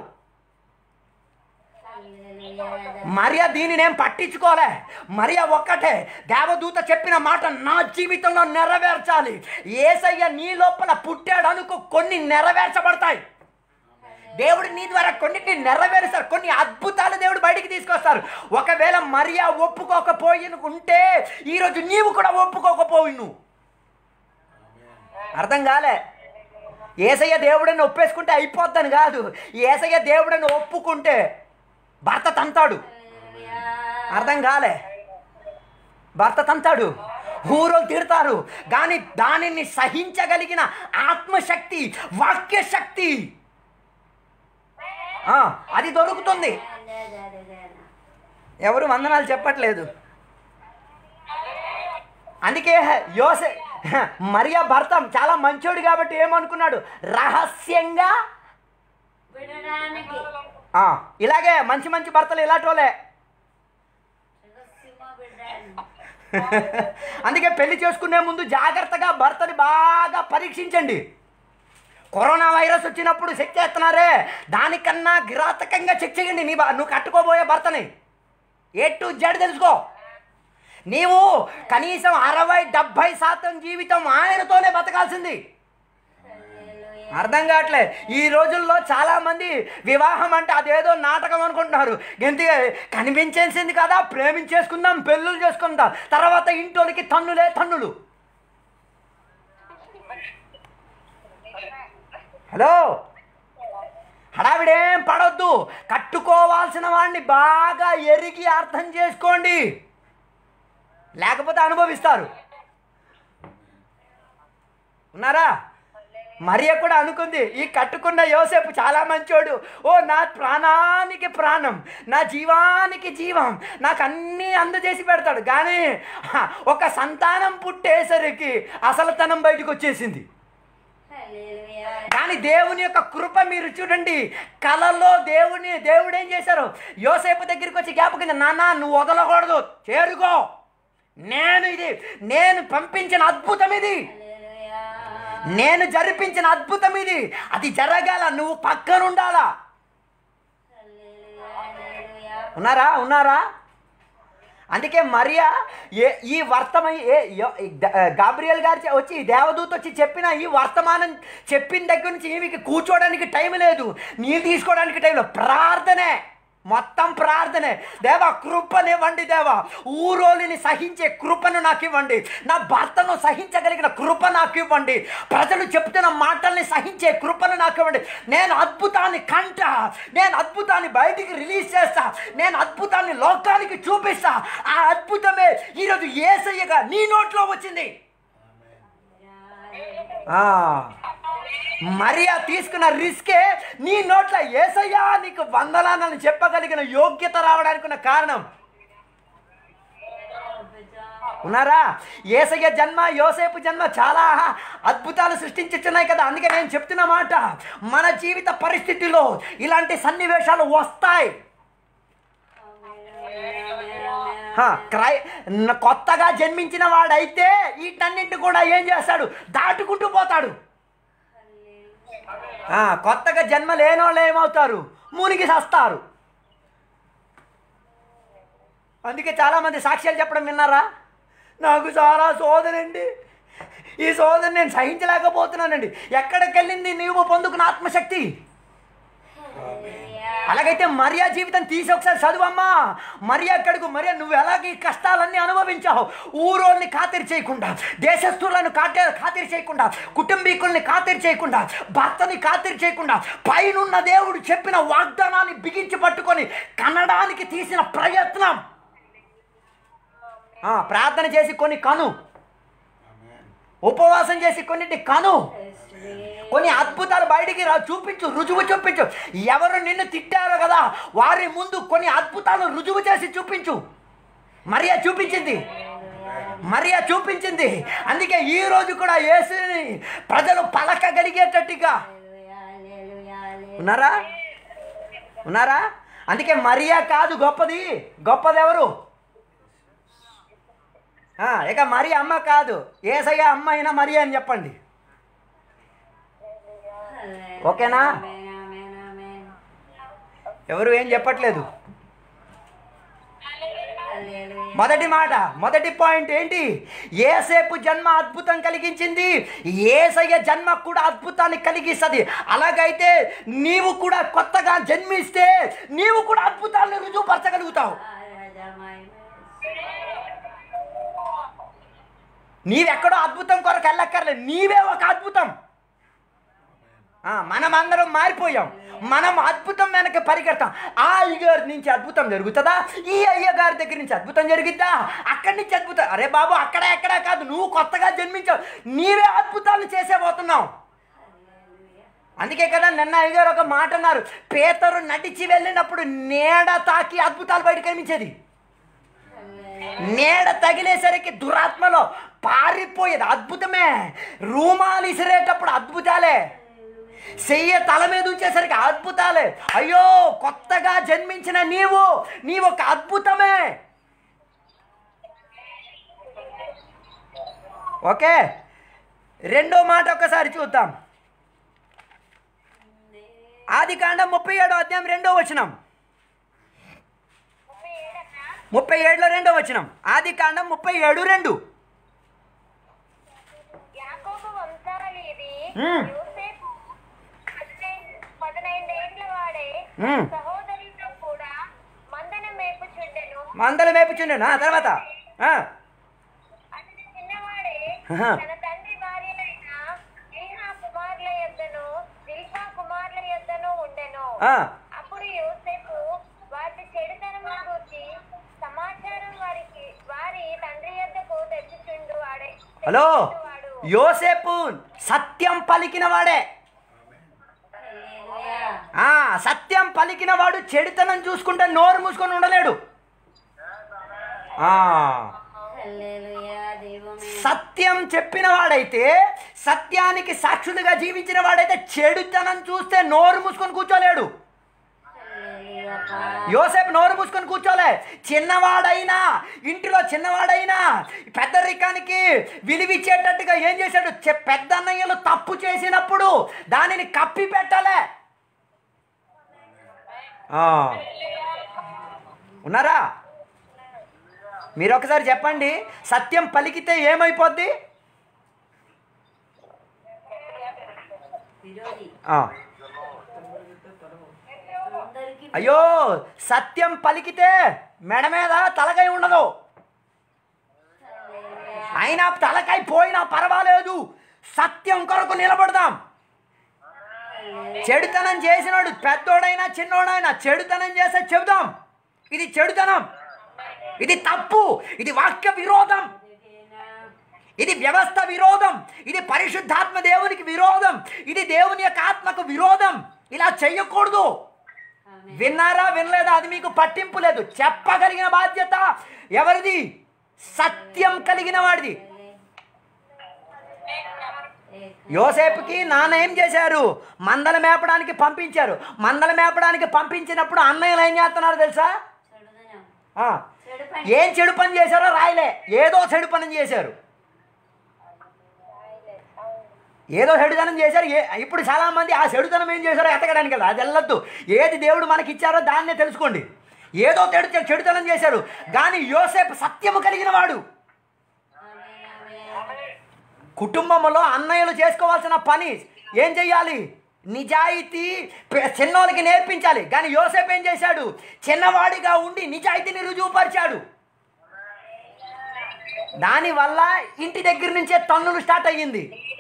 హల్లెలూయా రాజా మరియా దీనిని ఏం పట్టించుకోలే మరియా ఒక్కటే దేవదూత చెప్పిన మాట నా జీవితంలో నెరవేర్చాలి ఏసయ్య నీ లోపల పుట్టాడు అనుకో కొన్ని నెరవేర్చబడతాయి దేవుడు నీ ద్వారా కొన్నిటిని నెరవేరుస్తారు కొన్ని అద్భుతాలు దేవుడు బయటికి తీసుకొస్తారు ఒకవేళ మరియా ఒప్పుకోకపోయి ఉంటే ఈరోజు నీవు కూడా ఒప్పుకోకపోయి నువ్వు అర్థం కాలే ఏసయ్య దేవుడని ఒప్పేసుకుంటే అయిపోద్దని కాదు ఏసయ్య దేవుడని ఒప్పుకుంటే భర్త తంతాడు హల్లెలూయా అర్థం కాలే భర్త తంతాడు ఊరోళ్ళు తిడతారు కానీ దానిని సహించగలిగిన ఆత్మశక్తి వాక్యశక్తి ఆ, అది దొరుకుతుంది రాజా రాజా ఎవరు వందనాలు చెప్పట్లేదు అందుకే యోసే మరియా భర్త చాలా మంచోడు కాబట్టి ఏమనుకున్నాడు రహస్యంగా విడడానికి ఆ, ఇలాగే మంచి మంచి భర్తలు ఇలాంటి వాళ్ళే రహస్యమా విడడానికి అందుకే పెళ్లి చేసుకునే ముందు జాగ్రత్తగా భర్తని బాగా పరీక్షించండి కరోనా వైరస్ వచ్చినప్పుడు చెక్ చేస్తున్నారే దానికన్నా కిరాతకంగా చెక్ చేయండి నీ బ- నువ్వు కట్టుకోబోయే భర్తని ఏ టు జెడ్ తెలుసుకో నీవు కనీసం అరవై డెబ్భై శాతం జీవితం ఆయనతోనే బతకాల్సింది హల్లెలూయా అర్థం కావట్లే ఈ రోజుల్లో చాలా మంది వివాహం అంటే అదేదో నాటకం అనుకుంటున్నారు ఎందుకే కనిపించేసింది కదా ప్రేమించేసుకుందాం పెళ్ళిళ్ళు చేసుకుందాం తర్వాత ఇంటోనికి తన్నులే తన్నులు హలో హడావిడేం పడొద్దు కట్టుకోవాల్సిన వాడిని బాగా ఎరిగి అర్థం చేసుకోండి లేకపోతే అనుభవిస్తారు ఉన్నారా మరియ కూడా అనుకుంది ఈ కట్టుకున్న యోసేపు చాలా మంచోడు ఓ నా ప్రాణానికి ప్రాణం నా జీవానికి జీవం నాకు అన్నీ అందజేసి పెడతాడు కానీ హ, ఒక సంతానం పుట్టేసరికి అసలుతనం బయటకు వచ్చేసింది హల్లెలూయా కానీ దేవుని యొక్క కృప మీరు చూడండి కలలో దేవుని దేవుడు ఏం చేశారు యోసేపు దగ్గరికి వచ్చి జ్ఞాపకం నాన్న నువ్వు వదలకూడదు చేరుకో నేను ఇది నేను పంపించిన అద్భుతం ఇది హల్లెలూయా నేను జరిపించిన అద్భుతం ఇది అది జరగాల నువ్వు పక్కన ఉండాలా హల్లెలూయా హల్లెలూయా ఉన్నారా ఉన్నారా అందుకే మరియా ఏ ఈ వర్తమై ఏ యో- ఈ ద- గాబ్రియల్ గారు చె- వచ్చి దేవదూత వచ్చి చెప్పిన ఈ వర్తమానం చెప్పిన దగ్గర నుంచి ఈమెకి కూర్చోవడానికి టైం లేదు నీళ్ళు తీసుకోవడానికి టైం లేదు ప్రార్థనే మొత్తం ప్రార్థనే దేవా కృపనివ్వండి దేవా ఊరోలిని సహించే కృపను నాకు ఇవ్వండి నా భర్తను సహించగలిగిన కృప నాకు ఇవ్వండి ప్రజలు చెప్తున్న మాటల్ని సహించే కృపను నాకు ఇవ్వండి నేను అద్భుతాన్ని కంట నేను అద్భుతాన్ని బయటికి రిలీజ్ చేస్తా నేను అద్భుతాన్ని లోకానికి చూపిస్తా ఆ అద్భుతమే ఈరోజు ఏసయ్యగా నీ నోట్లో వచ్చింది ఆ, మరియా తీసుకున్న రిస్కే నీ నోట్ల ఏసయ్యా నీకు వందనాలని చెప్పగలిగిన యోగ్యత రావడానికి ఉన్న కారణం ఉన్నారా ఏసయ్య జన్మ యోసేపు జన్మ చాలా అద్భుతాలు సృష్టించున్నాయి కదా అందుకే నేను చెప్తున్న మాట మన జీవిత పరిస్థితిలో ఇలాంటి సన్నివేశాలు వస్తాయి హా, క్రై న- కొత్తగా జన్మించిన వాడైతే వీటన్నింటి కూడా ఏం చేస్తాడు దాటుకుంటూ పోతాడు ఆ, కొత్తగా జన్మ లేనోళ్ళు ఏమవుతారు మునిగి సస్తారు అందుకే చాలామంది సాక్ష్యాలు చెప్పడం విన్నారా నాకు చాలా శోధనండి ఈ శోధన నేను సహించలేకపోతున్నానండి ఎక్కడికి వెళ్ళింది నీవు పొందుకున్న ఆత్మశక్తి అలాగైతే మరియా జీవితం తీసి ఒకసారి చదువమ్మా మరియా ఎక్కడికి మరియా నువ్వు ఎలాగ ఈ కష్టాలన్నీ అనుభవించావు ఊరోళ్ళని ఖాతిరి చేయకుండా దేశస్తులను కాటే ఖాతిరి చేయకుండా కుటుంబీకుల్ని ఖాతిరి చేయకుండా భర్తని ఖాతిరి చేయకుండా పైనున్న దేవుడు చెప్పిన వాగ్దానాన్ని బిగించి పట్టుకొని కనడానికి తీసిన ప్రయత్నం ఆ, ప్రార్థన చేసి కొన్ని కను ఉపవాసం చేసి కొన్నింటి కను కొన్ని అద్భుతాలు బయటికి రా చూపించు రుజువు చూపించు ఎవరు నిన్ను తిట్టారో కదా వారి ముందు కొన్ని అద్భుతాలు రుజువు చేసి చూపించు మరియా చూపించింది మరియా చూపించింది అందుకే ఈ రోజు కూడా యేసుని ప్రజలు పలకగలిగేటట్టుగా ఉన్నారా ఉన్నారా అందుకే మరియా కాదు గొప్పది గొప్పది ఎవరు ఆ, ఇక మరి అమ్మ కాదు ఏసయ్య అమ్మ అయినా మరి అని చెప్పండి ఓకేనా? ఎవరు ఏం చెప్పట్లేదు మొదటి మాట మొదటి పాయింట్ ఏంటి ఏసేపు జన్మ అద్భుతం కలిగించింది ఏసయ్య జన్మ కూడా అద్భుతాన్ని కలిగిస్తుంది అలాగైతే నీవు కూడా కొత్తగా జన్మిస్తే నీవు కూడా అద్భుతాలను రుజువుపరచగలుగుతావు నీవెక్కడో అద్భుతం కొరకు వెళ్ళక్కర్లేదు నీవే ఒక అద్భుతం ఆ, మనమందరం మారిపోయాం మనం అద్భుతం వెనక పరిగెడతాం ఆ అయ్యగారి నుంచి అద్భుతం జరుగుతుందా ఈ అయ్యగారి దగ్గర నుంచి అద్భుతం జరిగిద్దా అక్కడి నుంచి అద్భుతం అరే బాబు అక్కడ ఎక్కడ కాదు నువ్వు కొత్తగా జన్మించావు నీవే అద్భుతాలు చేసేపోతున్నావు అందుకే కదా నిన్న అయ్యగారు ఒక మాట అన్నారు పేతరు నడిచి వెళ్ళినప్పుడు నీడ తాకి అద్భుతాలు బయటకు కనిపించేది నీడ తగిలేసరికి దురాత్మలో పారిపోయేది అద్భుతమే రూమాలు ఇసిరేటప్పుడు అద్భుతాలే చెయ్య తల మీద ఉంచేసరికి అద్భుతాలే అయ్యో కొత్తగా జన్మించిన నీవు నీవు ఒక అద్భుతమే ఓకే రెండో మాట ఒకసారి చూద్దాం ఆది కాండం ముప్పై ఏడో అధ్యాయం రెండో వచనం ముప్పై ఏడన్నా ముప్పై ఏడులో రెండో వచనం ఆది కాండం ముప్పై ఏడు రెండు యాకోబు వంశావళి ఇది మ్మ్. యోసేపు పదినైదు పదినైదేండ్ల వాడే మ్మ్. సహోదరులతో కూడా మందన మేపుచుండెను మందలు మేపుచుండెను ఆ తర్వాత ఆ, అతని చిన్నవాడే ఆహా. తన తండ్రి భార్య అయిన ఏహా కుమారుల యొద్దను దిల్పా కుమారుల యొద్దను ఉండెను ఆ, అప్పుడు యోసేపు వారి చెడుతనమును గూర్చి సమాచారం వారికి వారి తండ్రి యొద్దకు తెచ్చుచుండు వాడే హలో తెచ్చుచుండువాడు. యోసేపు సత్యం పలికిన వాడే ఆ సత్యం పలికిన వాడు చెడుతనం చూసుకుంటే నోరు మూసుకొని ఉండలేడు ఆ సత్యం చెప్పిన వాడైతే సత్యానికి సాక్షులుగా జీవించిన వాడైతే చెడుతనం చూస్తే నోరు మూసుకొని కూర్చోలేడు యోసేపు నోరు మూసుకొని కూర్చోలే చిన్నవాడైనా ఇంటిలో చిన్నవాడైనా పెద్దరికానికి విలువిచ్చేటట్టుగా ఏం చేశాడు చె- పెద్ద అన్నయ్యలు తప్పు చేసినప్పుడు దానిని కప్పి పెట్టలే ఆ. ఉన్నారా మీరు ఒకసారి చెప్పండి సత్యం పలికితే ఏమైపోద్ది విరోధి ఆ. అందరికీ అయ్యో సత్యం పలికితే మెడ మీద తలకాయ ఉండదు అయినా తలకాయ పోయినా పర్వాలేదు సత్యం కొరకు నిలబడదాం చెడుతనం చేసినాడు పెద్దోడైనా చిన్నోడైనా చెడుతనం చేస్తే చెబుదాం ఇది చెడుతనం ఇది తప్పు ఇది వాక్య విరోధం ఇది వ్యవస్థ విరోధం ఇది పరిశుద్ధాత్మ దేవునికి విరోధం ఇది దేవుని యొక్క ఆత్మకు విరోధం ఇలా చెయ్యకూడదు విన్నారా వినలేదా అది మీకు పట్టింపు లేదు చెప్పగలిగిన బాధ్యత ఎవరిది సత్యం కలిగిన వాడిది యోసేపుకి నాన్న ఏం చేశారు మందల మేపడానికి పంపించారు మందల మేపడానికి పంపించినప్పుడు అన్నయ్యలు ఏం చేస్తున్నారు తెలుసా చెడుదనం ఆ, చెడు పని ఏం చెడు పని చేశారో రాయలే ఏదో చెడు పని చేశారు ఏదో చెడుతనం చేశారు ఏ ఇప్పుడు చాలా మంది ఆ చెడుతనం ఏం చేశారో ఎతకడానికి కదా అది వెళ్ళొద్దు ఏది దేవుడు మనకి ఇచ్చారో దాన్నే తెలుసుకోండి ఏదో చెడు చెడుతనం చేశారు కానీ యోసేపు సత్యము కలిగిన వాడు కుటుంబంలో అన్నయ్యలు చేసుకోవాల్సిన పని ఏం చెయ్యాలి నిజాయితీ పె- చిన్నోళ్ళకి నేర్పించాలి కానీ యోసేపు ఏం చేశాడు చిన్నవాడిగా ఉండి నిజాయితీని రుజువుపరిచాడు దానివల్ల ఇంటి దగ్గర నుంచే తన్నులు స్టార్ట్ అయ్యింది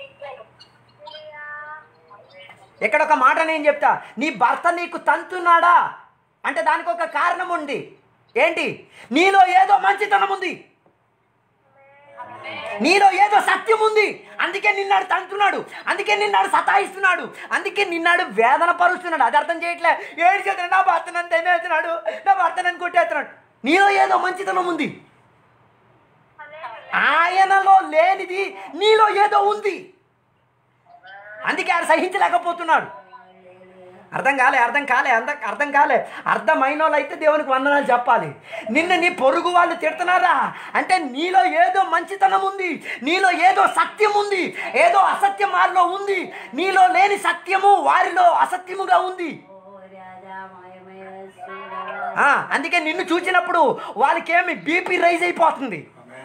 ఇక్కడ ఒక మాట నేను చెప్తా నీ భర్త నీకు తంతున్నాడా అంటే దానికి ఒక కారణం ఉంది ఏంటి నీలో ఏదో మంచితనం ఉంది నీలో ఏదో సత్యం ఉంది అందుకే నిన్నాడు తంటున్నాడు అందుకే నిన్నాడు సతాయిస్తున్నాడు అందుకే నిన్నాడు వేదన పరుస్తున్నాడు అది అర్థం చేయట్లే ఏడు చేస్తున్నాడు నా భర్త నన్ను తినేస్తున్నాడు నా భర్త నన్ను కొట్టేస్తున్నాడు నీలో ఏదో మంచితనం ఉంది ఆయనలో లేనిది నీలో ఏదో ఉంది అందుకే ఆయన సహించలేకపోతున్నాడు అర్థం కాలే అర్థం కాలే అర్థం అర్థం కాలే అర్థమైన వాళ్ళు అయితే దేవునికి వందనాలు చెప్పాలి నిన్న నీ పొరుగు వాళ్ళు తిడుతున్నారా అంటే నీలో ఏదో మంచితనం ఉంది నీలో ఏదో సత్యం ఉంది ఏదో అసత్యం వారిలో ఉంది నీలో లేని సత్యము వారిలో అసత్యముగా ఉంది ఓ రాజా మాయమయ శ్రీరామ ఆ, అందుకే నిన్ను చూసినప్పుడు వాళ్ళకేమి బీపీ రైజ్ అయిపోతుంది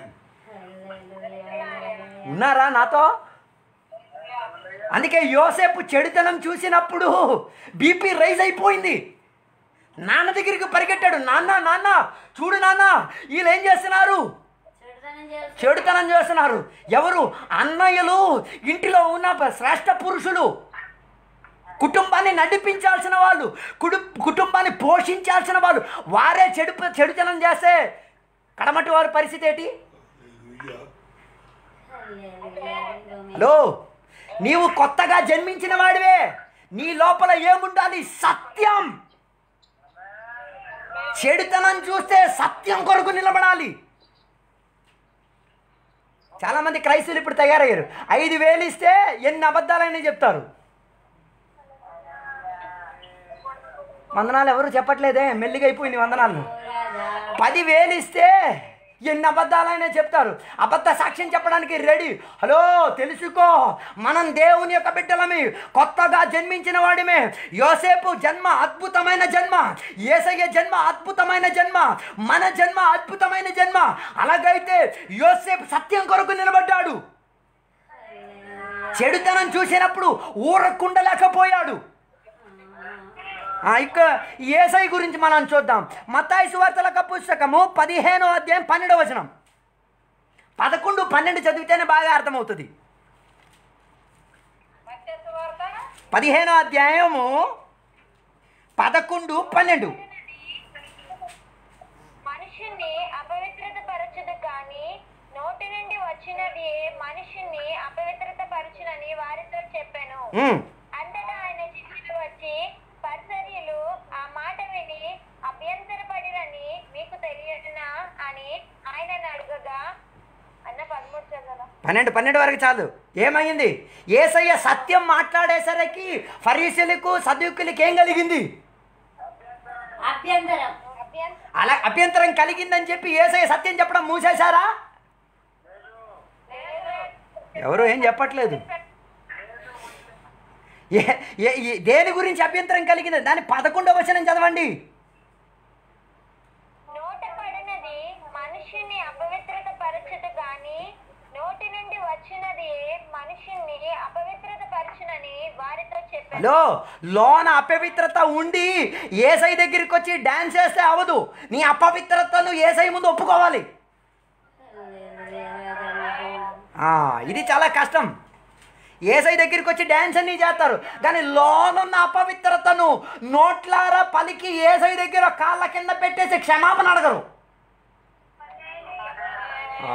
ఉన్నారా నాతో అందుకే యోసేపు చెడుతనం చూసినప్పుడు బీపీ రైజ్ అయిపోయింది నాన్న దగ్గరికి పరిగెట్టాడు నాన్న నాన్న చూడు నాన్న వీళ్ళు ఏం చేస్తున్నారు చెడుతనం చేస్తూ చెడుతనం చేస్తున్నారు ఎవరు అన్నయ్యలు ఇంటిలో ఉన్న ప- శ్రేష్ఠ పురుషులు కుటుంబాన్ని నడిపించాల్సిన వాళ్ళు కుడు కుటుంబాన్ని పోషించాల్సిన వాళ్ళు వారే చెడు చెడుతనం చేస్తే కడమటి వారి పరిస్థితి ఏంటి హలో నీవు కొత్తగా జన్మించిన వాడివే నీ లోపల ఏముండాలి సత్యం చెడుతనం చూస్తే సత్యం కొరకు నిలబడాలి చాలా మంది క్రైస్తవులు ఇప్పుడు తయారయ్యారు ఐదు వేలు ఇస్తే ఎన్ని అబద్ధాలని చెప్తారు వందనాలు ఎవరు చెప్పట్లేదే మెల్లిగా అయిపోయింది వందనాలు పదివేలు ఇస్తే ఎన్ని అబద్ధాలైనా చెప్తారు అబద్ధ సాక్ష్యం చెప్పడానికి రెడీ హలో తెలుసుకో మనం దేవుని యొక్క బిడ్డలమి కొత్తగా జన్మించిన వాడిమే యోసేపు జన్మ అద్భుతమైన జన్మ ఏసయ్య జన్మ అద్భుతమైన జన్మ మన జన్మ అద్భుతమైన జన్మ అలాగైతే యోసేపు సత్యం కొరకు నిలబడ్డాడు చెడుతనం చూసినప్పుడు ఊరకుండలేకపోయాడు ఆ, ఇక ఏసై గురించి మనం చూద్దాం మత్తాయి సువార్తల పుస్తకము పదిహేనో అధ్యాయం పన్నెండవ వచనం పదకొండు పన్నెండు చదివితేనే బాగా అర్థమవుతుంది మత్స్సు వార్త పదిహేనో అధ్యాయము పదకొండు పన్నెండు మనుషుణ్ణి అపవిత్రత పరచదు కానీ నోటి నుండి వచ్చినది మనుషుణ్ణి అపవిత్రత పరచునని వారితో చెప్పాను ఉమ్, అంతటా ఆయన శిష్యులు వచ్చి పరిసర్యులు ఆ మాట విని అభ్యంతరపడిరని మీకు తెలియదునా అని ఆయనను అడగగా అన్న పదమూడు చదవరా పన్నెండు పన్నెండు వరకు చాలు ఏమైంది ఏసయ్య సత్యం మాట్లాడేసరికి ఫరీసులకు సదుకులకి ఏం కలిగింది అభ్యంతరం అభ్యంతరం అలా అభ్యంతరం కలిగిందని చెప్పి ఏసై సత్యం చెప్పడం మూసేశారా ఎవరు ఏం చెప్పట్లేదు ఏ ఏ- ఏ- దేని గురించి అభ్యంతరం కలిగింది దాని పదకొండవ వచనం చదవండి నోట పడినది మనుషుని అపవిత్రత పరచుట గాని నోటి నుండి వచ్చినది మనుషుని అపవిత్రత పరచునని వారితో చెప్పాను హలో లోన అపవిత్రత ఉండి ఏసై దగ్గరికి వచ్చి డాన్స్ చేస్తే అవదు నీ అపవిత్రతను ఏసై ముందు ఒప్పుకోవాలి ఆ, ఇది చాలా కష్టం ఏసై దగ్గరికి వచ్చి డ్యాన్స్ అన్నీ చేస్తారు కానీ లోనున్న అపవిత్రతను నోట్లారా పలికి ఏసై దగ్గర కాళ్ళ కింద పెట్టేసి క్షమాపణ అడగరు ఆ.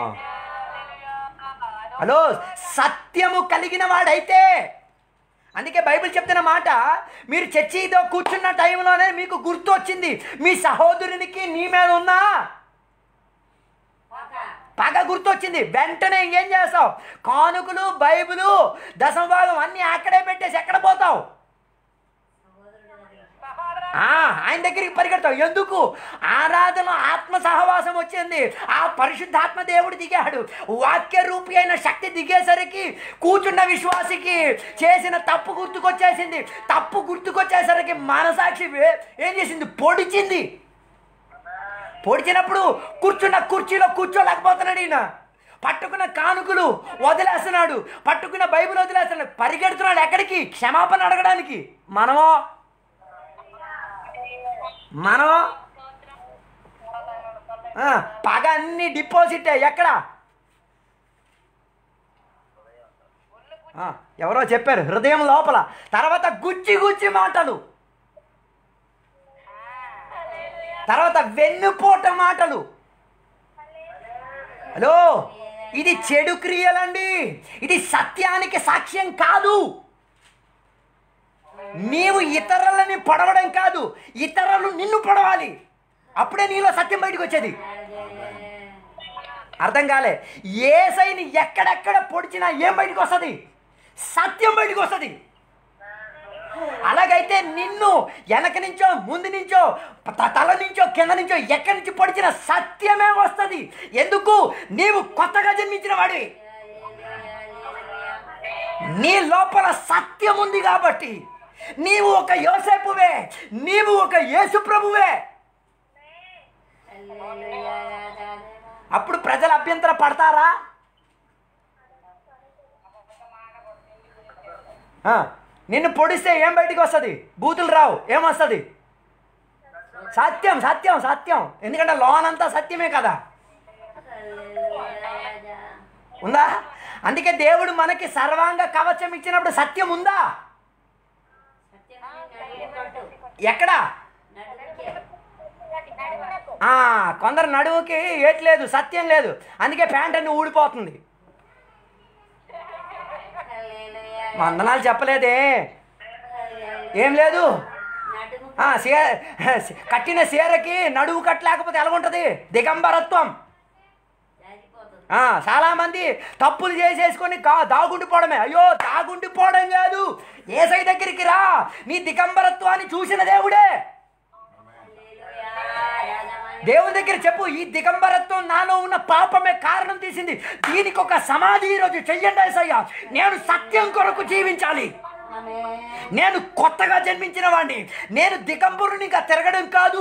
హలో సత్యము కలిగిన వాడైతే అందుకే బైబిల్ చెప్తున్న మాట మీరు చర్చితో కూర్చున్న టైంలోనే మీకు గుర్తు వచ్చింది మీ సహోదరునికి నీ మీద ఉన్నా పక్క పగ గుర్తొచ్చింది వెంటనే ఇంకేం చేస్తావు కానుకలు బైబిలు దశభాగం అన్నీ అక్కడే పెట్టేసి ఎక్కడ పోతావు ఆ, ఆయన దగ్గరికి పరిగెడతావు ఎందుకు ఆరాధన ఆత్మ సహవాసం వచ్చింది ఆ పరిశుద్ధాత్మ దేవుడు దిగాడు వాక్య రూపి అయిన శక్తి దిగేసరికి కూర్చున్న విశ్వాసికి చేసిన తప్పు గుర్తుకొచ్చేసింది తప్పు గుర్తుకొచ్చేసరికి మనసాక్షి వే- ఏం చేసింది పొడిచింది పొడిచినప్పుడు కూర్చున్న కుర్చీలో కూర్చోలేకపోతున్నాడు ఈయన పట్టుకున్న కానుకలు వదిలేస్తున్నాడు పట్టుకున్న బైబిల్ వదిలేస్తున్నాడు పరిగెడుతున్నాడు ఎక్కడికి క్షమాపణ అడగడానికి మనమో మనమో ఆ, పగ అన్ని డిపాజిట్ ఎక్కడ ఆ, ఎవరో చెప్పారు హృదయం లోపల తర్వాత గుచ్చి గుచ్చి మాటలు తర్వాత వెన్నుపోట మాటలు హలో ఇది చెడు క్రియలండి ఇది సత్యానికి సాక్ష్యం కాదు నీవు ఇతరులని పొడవడం కాదు ఇతరులు నిన్ను పొడవాలి అప్పుడే నీలో సత్యం బయటకు వచ్చేది అర్థం కాలే ఏసైని ఎక్కడెక్కడ పొడిచినా ఏం బయటకు వస్తుంది సత్యం బయటకు వస్తుంది అలాగైతే నిన్ను వెనక నుంచో ముందు నుంచో త- తల నుంచో కింద నుంచో ఎక్కడి నుంచి పొడిచిన సత్యమే వస్తుంది ఎందుకు నీవు కొత్తగా జన్మించిన వాడివి నీ లోపల సత్యం ఉంది కాబట్టి నీవు ఒక యోసేపువే నీవు ఒక యేసు ప్రభువే అప్పుడు ప్రజలు అభ్యంతర పడతారా ఆ, నిన్ను పొడిస్తే ఏం బయటికి వస్తుంది బూతులు రావు ఏమొస్తుంది సత్యం సత్యం సత్యం ఎందుకంటే లోన్ అంతా సత్యమే కదా ఉందా అందుకే దేవుడు మనకి సర్వాంగ కవచం ఇచ్చినప్పుడు సత్యం ఉందా ఎక్కడ నడుమునకు ఆ, కొందరు నడువుకి ఏట్లేదు సత్యం లేదు అందుకే ప్యాంట్ అన్ని ఊడిపోతుంది వందనాలు చెప్పలేదే ఏం లేదు ఆ, సీ కట్టిన సీరకి నడువు కట్టలేకపోతే ఎలాగుంటుంది దిగంబరత్వం ఆ, చాలా మంది తప్పులు చేసేసుకొని కా దాగుండిపోవడమే అయ్యో దాగుండిపోవడం కాదు ఏసై దగ్గరికి రా నీ దిగంబరత్వాన్ని చూసిన దేవుడే దేవుని దగ్గర చెప్పు ఈ దిగంబరత్వం నాలో ఉన్న పాపమే కారణం తీసింది దీనికి ఒక సమాధి ఈరోజు చెయ్యండి ఏసయ్యా నేను సత్యం కొరకు జీవించాలి నేను కొత్తగా జన్మించిన వాడిని నేను దిగంబరునిగా తిరగడం కాదు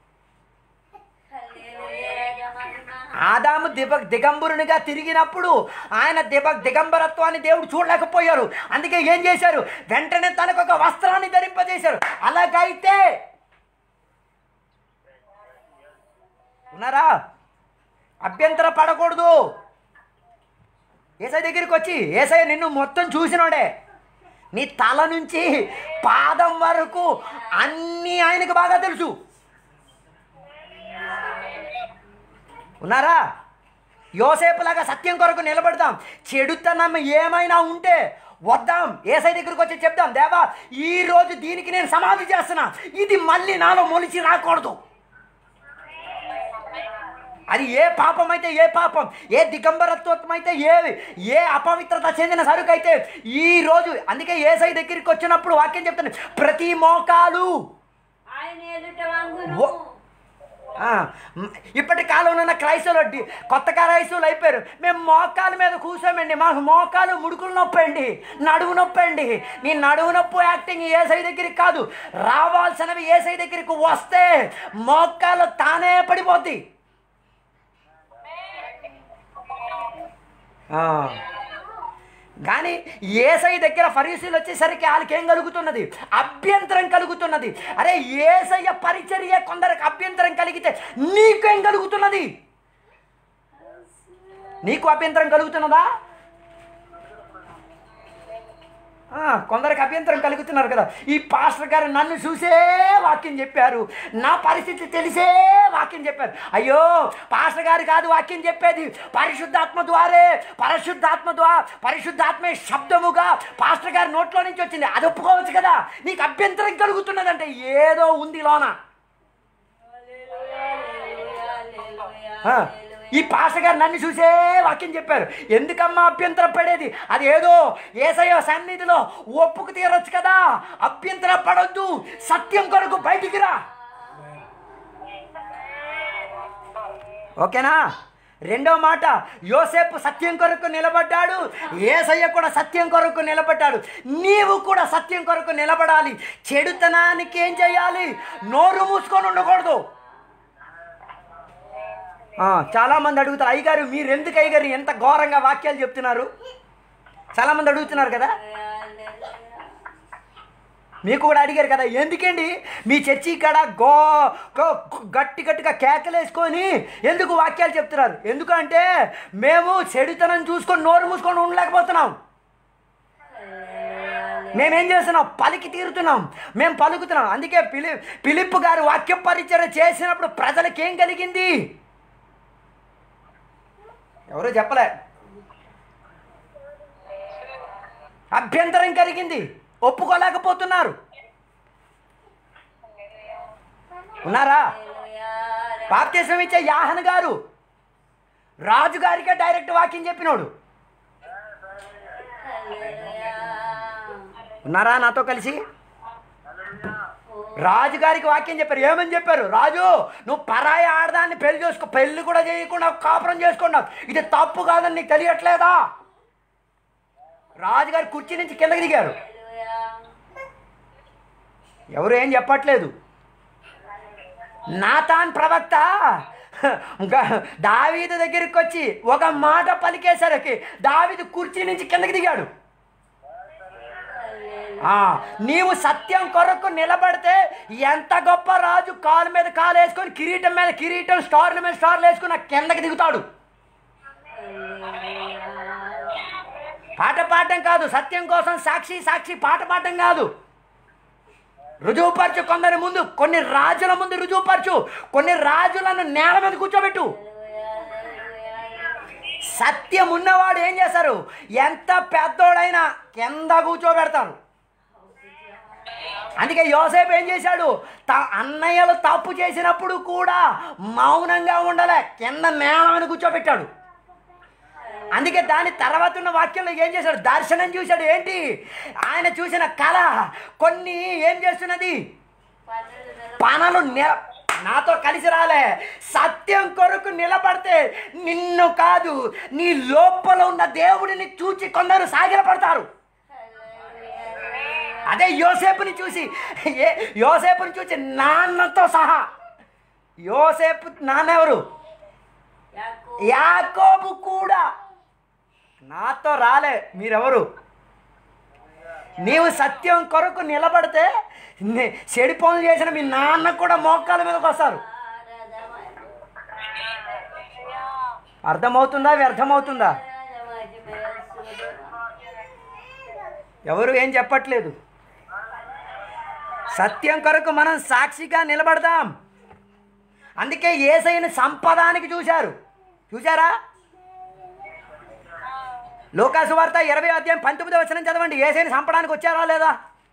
ఆదాము దిగ దిగంబరునిగా తిరిగినప్పుడు ఆయన దిగ దిగంబరత్వాన్ని దేవుడు చూడలేకపోయారు అందుకే ఏం చేశారు వెంటనే తనకు ఒక వస్త్రాన్ని ధరింపజేశారు అలాగైతే ఉన్నారా అభ్యంతర పడకూడదు ఏసై దగ్గరికి వచ్చి ఏసై నిన్ను మొత్తం చూసినోడే నీ తల నుంచి పాదం వరకు అన్నీ ఆయనకు బాగా తెలుసు ఉన్నారా యోసేపులాగా సత్యం కొరకు నిలబడదాం చెడుతనం ఏమైనా ఉంటే వద్దాం ఏసై దగ్గరికి వచ్చి చెప్దాం దేవా ఈ రోజు దీనికి నేను సమాధి చేస్తున్నా ఇది మళ్ళీ నాలో మొలిచి రాకూడదు అది ఏ పాపం అయితే ఏ పాపం ఏ దిగంబరత్వం అయితే ఏ ఏ అపవిత్రత చెందిన సరుకు అయితే ఈ రోజు అందుకే ఏసై దగ్గరికి వచ్చినప్పుడు వాక్యం చెప్తాను ప్రతి మోకాలు ఆయన ఎదుట వంగును ఓ. ఆ, మ్, ఇప్పటి కాలంలో ఉన్న క్రైస్తవులు డి- కొత్త క్రైస్తవులు అయిపోయారు మేము మోకాల మీద కూర్చోమండి మాకు మోకాలు ముడుకులు నొప్పి అండి నడువు నొప్పి అండి నీ నడువు నొప్పు యాక్టింగ్ ఏసై దగ్గరికి కాదు రావాల్సినవి ఏసై దగ్గరికి వస్తే మోకాలు తానే పడిపోద్ది ఆ. కానీ ఏసై దగ్గర ఫరీసులు వచ్చేసరికి వాళ్ళకి ఏం కలుగుతున్నది అభ్యంతరం కలుగుతున్నది అరే ఏసయ్య పరిచర్య కొందరికి అభ్యంతరం కలిగితే నీకేం కలుగుతున్నది నీకు అభ్యంతరం కలుగుతున్నదా ఆ, కొందరికి అభ్యంతరం కలుగుతున్నారు కదా ఈ పాస్టర్ గారు నన్ను చూసే వాక్యం చెప్పారు నా పరిస్థితి తెలిసే వాక్యం చెప్పారు అయ్యో పాస్టర్ గారు కాదు వాక్యం చెప్పేది పరిశుద్ధాత్మ ద్వారే పరిశుద్ధాత్మ ద్వా పరిశుద్ధాత్మే శబ్దముగా పాస్టర్ గారి నోట్లో నుంచి వచ్చింది అది ఒప్పుకోవచ్చు కదా నీకు అభ్యంతరం కలుగుతున్నదంటే ఏదో ఉంది లోన ఆ, ఈ పాస గారు నన్ను చూసే వాక్యం చెప్పారు ఎందుకమ్మా అభ్యంతరం పడేది అది ఏదో ఏసయ్య సన్నిధిలో ఒప్పుకు తీరొచ్చు కదా అభ్యంతర పడొద్దు సత్యం కొరకు బయటికి రా ఓకేనా రెండో మాట యోసేపు సత్యం కొరకు నిలబడ్డాడు ఏసయ్య కూడా సత్యం కొరకు నిలబడ్డాడు నీవు కూడా సత్యం కొరకు నిలబడాలి చెడుతనానికి ఏం చేయాలి నోరు మూసుకొని ఉండకూడదు ఆ, చాలామంది అడుగుతారు అయ్యగారు మీరు ఎందుకు అయ్యగారు ఎంత ఘోరంగా వాక్యాలు చెప్తున్నారు చాలామంది అడుగుతున్నారు కదా మీకు కూడా అడిగారు కదా ఎందుకండి మీ చర్చి కాడ గో గో- గట్టి గట్టిగా కేకలేసుకొని ఎందుకు వాక్యాలు చెప్తున్నారు ఎందుకంటే మేము చెడుతనం చూసుకొని నోరు మూసుకొని ఉండలేకపోతున్నాం మేమేం చేస్తున్నాం పలికి తీరుతున్నాం మేము పలుకుతున్నాం అందుకే పిలి పిలిప్ గారు వాక్య పరిచయం చేసినప్పుడు ప్రజలకి ఏం కలిగింది ఎవరో చెప్పలే అభ్యంతరం కలిగింది ఒప్పుకోలేకపోతున్నారు ఉన్నారా బాప్తిసం ఇచ్చే యాహన్ గారు రాజుగారికే డైరెక్ట్ వాక్యం చెప్పినోడు ఉన్నారా నాతో కలిసి రాజుగారికి వాక్యం చెప్పారు ఏమని చెప్పారు రాజు నువ్వు పరాయి ఆడదాన్ని పెళ్లి చేసుకో పెళ్లి కూడా చేయకుండా కాపురం చేసుకున్నావు ఇది తప్పు కాదని నీకు తెలియట్లేదా రాజుగారి కుర్చీ నుంచి కిందకి దిగారు ఎవరు ఏం చెప్పట్లేదు నాతాన్ ప్రవక్త గ- దావీదు దగ్గరికి వచ్చి ఒక మాట పలికేసరికి దావీదు కుర్చీ నుంచి కిందకి దిగాడు ఆ, నీవు సత్యం కొరకు నిలబడితే ఎంత గొప్ప రాజు కాలు మీద కాలు వేసుకొని కిరీటం మీద కిరీటం స్టార్ల మీద స్టార్లు వేసుకుని ఆ కిందకి దిగుతాడు పాట పాడటం కాదు సత్యం కోసం సాక్షి సాక్షి పాట పాడటం కాదు రుజువుపరచు కొందరి ముందు కొన్ని రాజుల ముందు రుజువుపరచు కొన్ని రాజులను నేల మీద కూర్చోబెట్టు సత్యం ఉన్నవాడు ఏం చేస్తారు ఎంత పెద్దోడైనా కింద కూర్చోబెడతారు అందుకే యోసేపు ఏం చేశాడు త అన్నయ్యలు తప్పు చేసినప్పుడు కూడా మౌనంగా ఉండలే కింద నేల మీద కూర్చోబెట్టాడు అందుకే దాని తర్వాత ఉన్న వాక్యంలో ఏం చేశాడు దర్శనం చూశాడు ఏంటి ఆయన చూసిన కళ కొన్ని ఏం చేస్తున్నది పనులు నిల నాతో కలిసి రాలే సత్యం కొరకు నిలబడితే నిన్ను కాదు నీ లోపల ఉన్న దేవుడిని చూచి కొందరు సాగిలపడతారు అదే యోసేపుని చూసి ఏ యోసేపుని చూసి నాన్నతో సహా యోసేపు నాన్న ఎవరు యాకోబు కూడా నాతో రాలే మీరెవరు నీవు సత్యం కొరకు నిలబడితే నే- చెడు పనులు చేసిన మీ నాన్న కూడా మోకాల మీదకి వస్తారు అర్థమవుతుందా వ్యర్థమవుతుందా ఎవరు ఏం చెప్పట్లేదు సత్యం కొరకు మనం సాక్షిగా నిలబడదాం అందుకే ఏసైని సంపదానికి చూశారు చూశారా లోకాసు వార్త ఇరవై అధ్యాయం పంతొమ్మిది వచనం చదవండి ఏసైని చంపడానికి వచ్చారా లేదా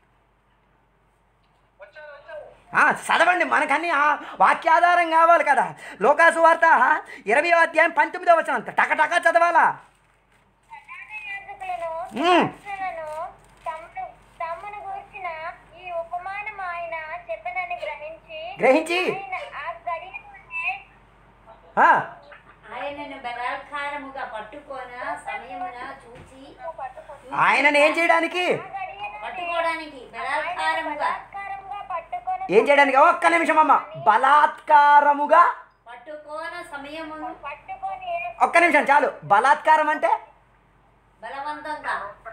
ఆ, చదవండి మనకన్నీ ఆ వాక్యాధారం కావాలి కదా లోకాసు వార్త ఇరవై అధ్యాయం పంతొమ్మిదో వచనం టక టక చదవాలా ప్రధాన యాజకులను మ్మ్. శాస్త్రులను తమ్మును తమ్మును గూర్చిన ఈ ఉపమానం ఆయన చెప్పదని గ్రహించి గ్రహించి ఆయన ఆ గడియలోనే ఆ, ఆయనను బలాత్కారముగా పట్టుకోన సమయమున చూచి ఆయనను ఏం చేయడానికి ఆ గడియలోనే పట్టుకోవడానికి బలాత్కారముగా బలాత్కారంగా పట్టుకొని ఏం చేయడానికి ఒక్క నిమిషం అమ్మ బలాత్కారముగా పట్టుకోన సమయమును పట్టుకొని ఒక్క నిమిషం చాలు బలాత్కారం అంటే బలవంతంగా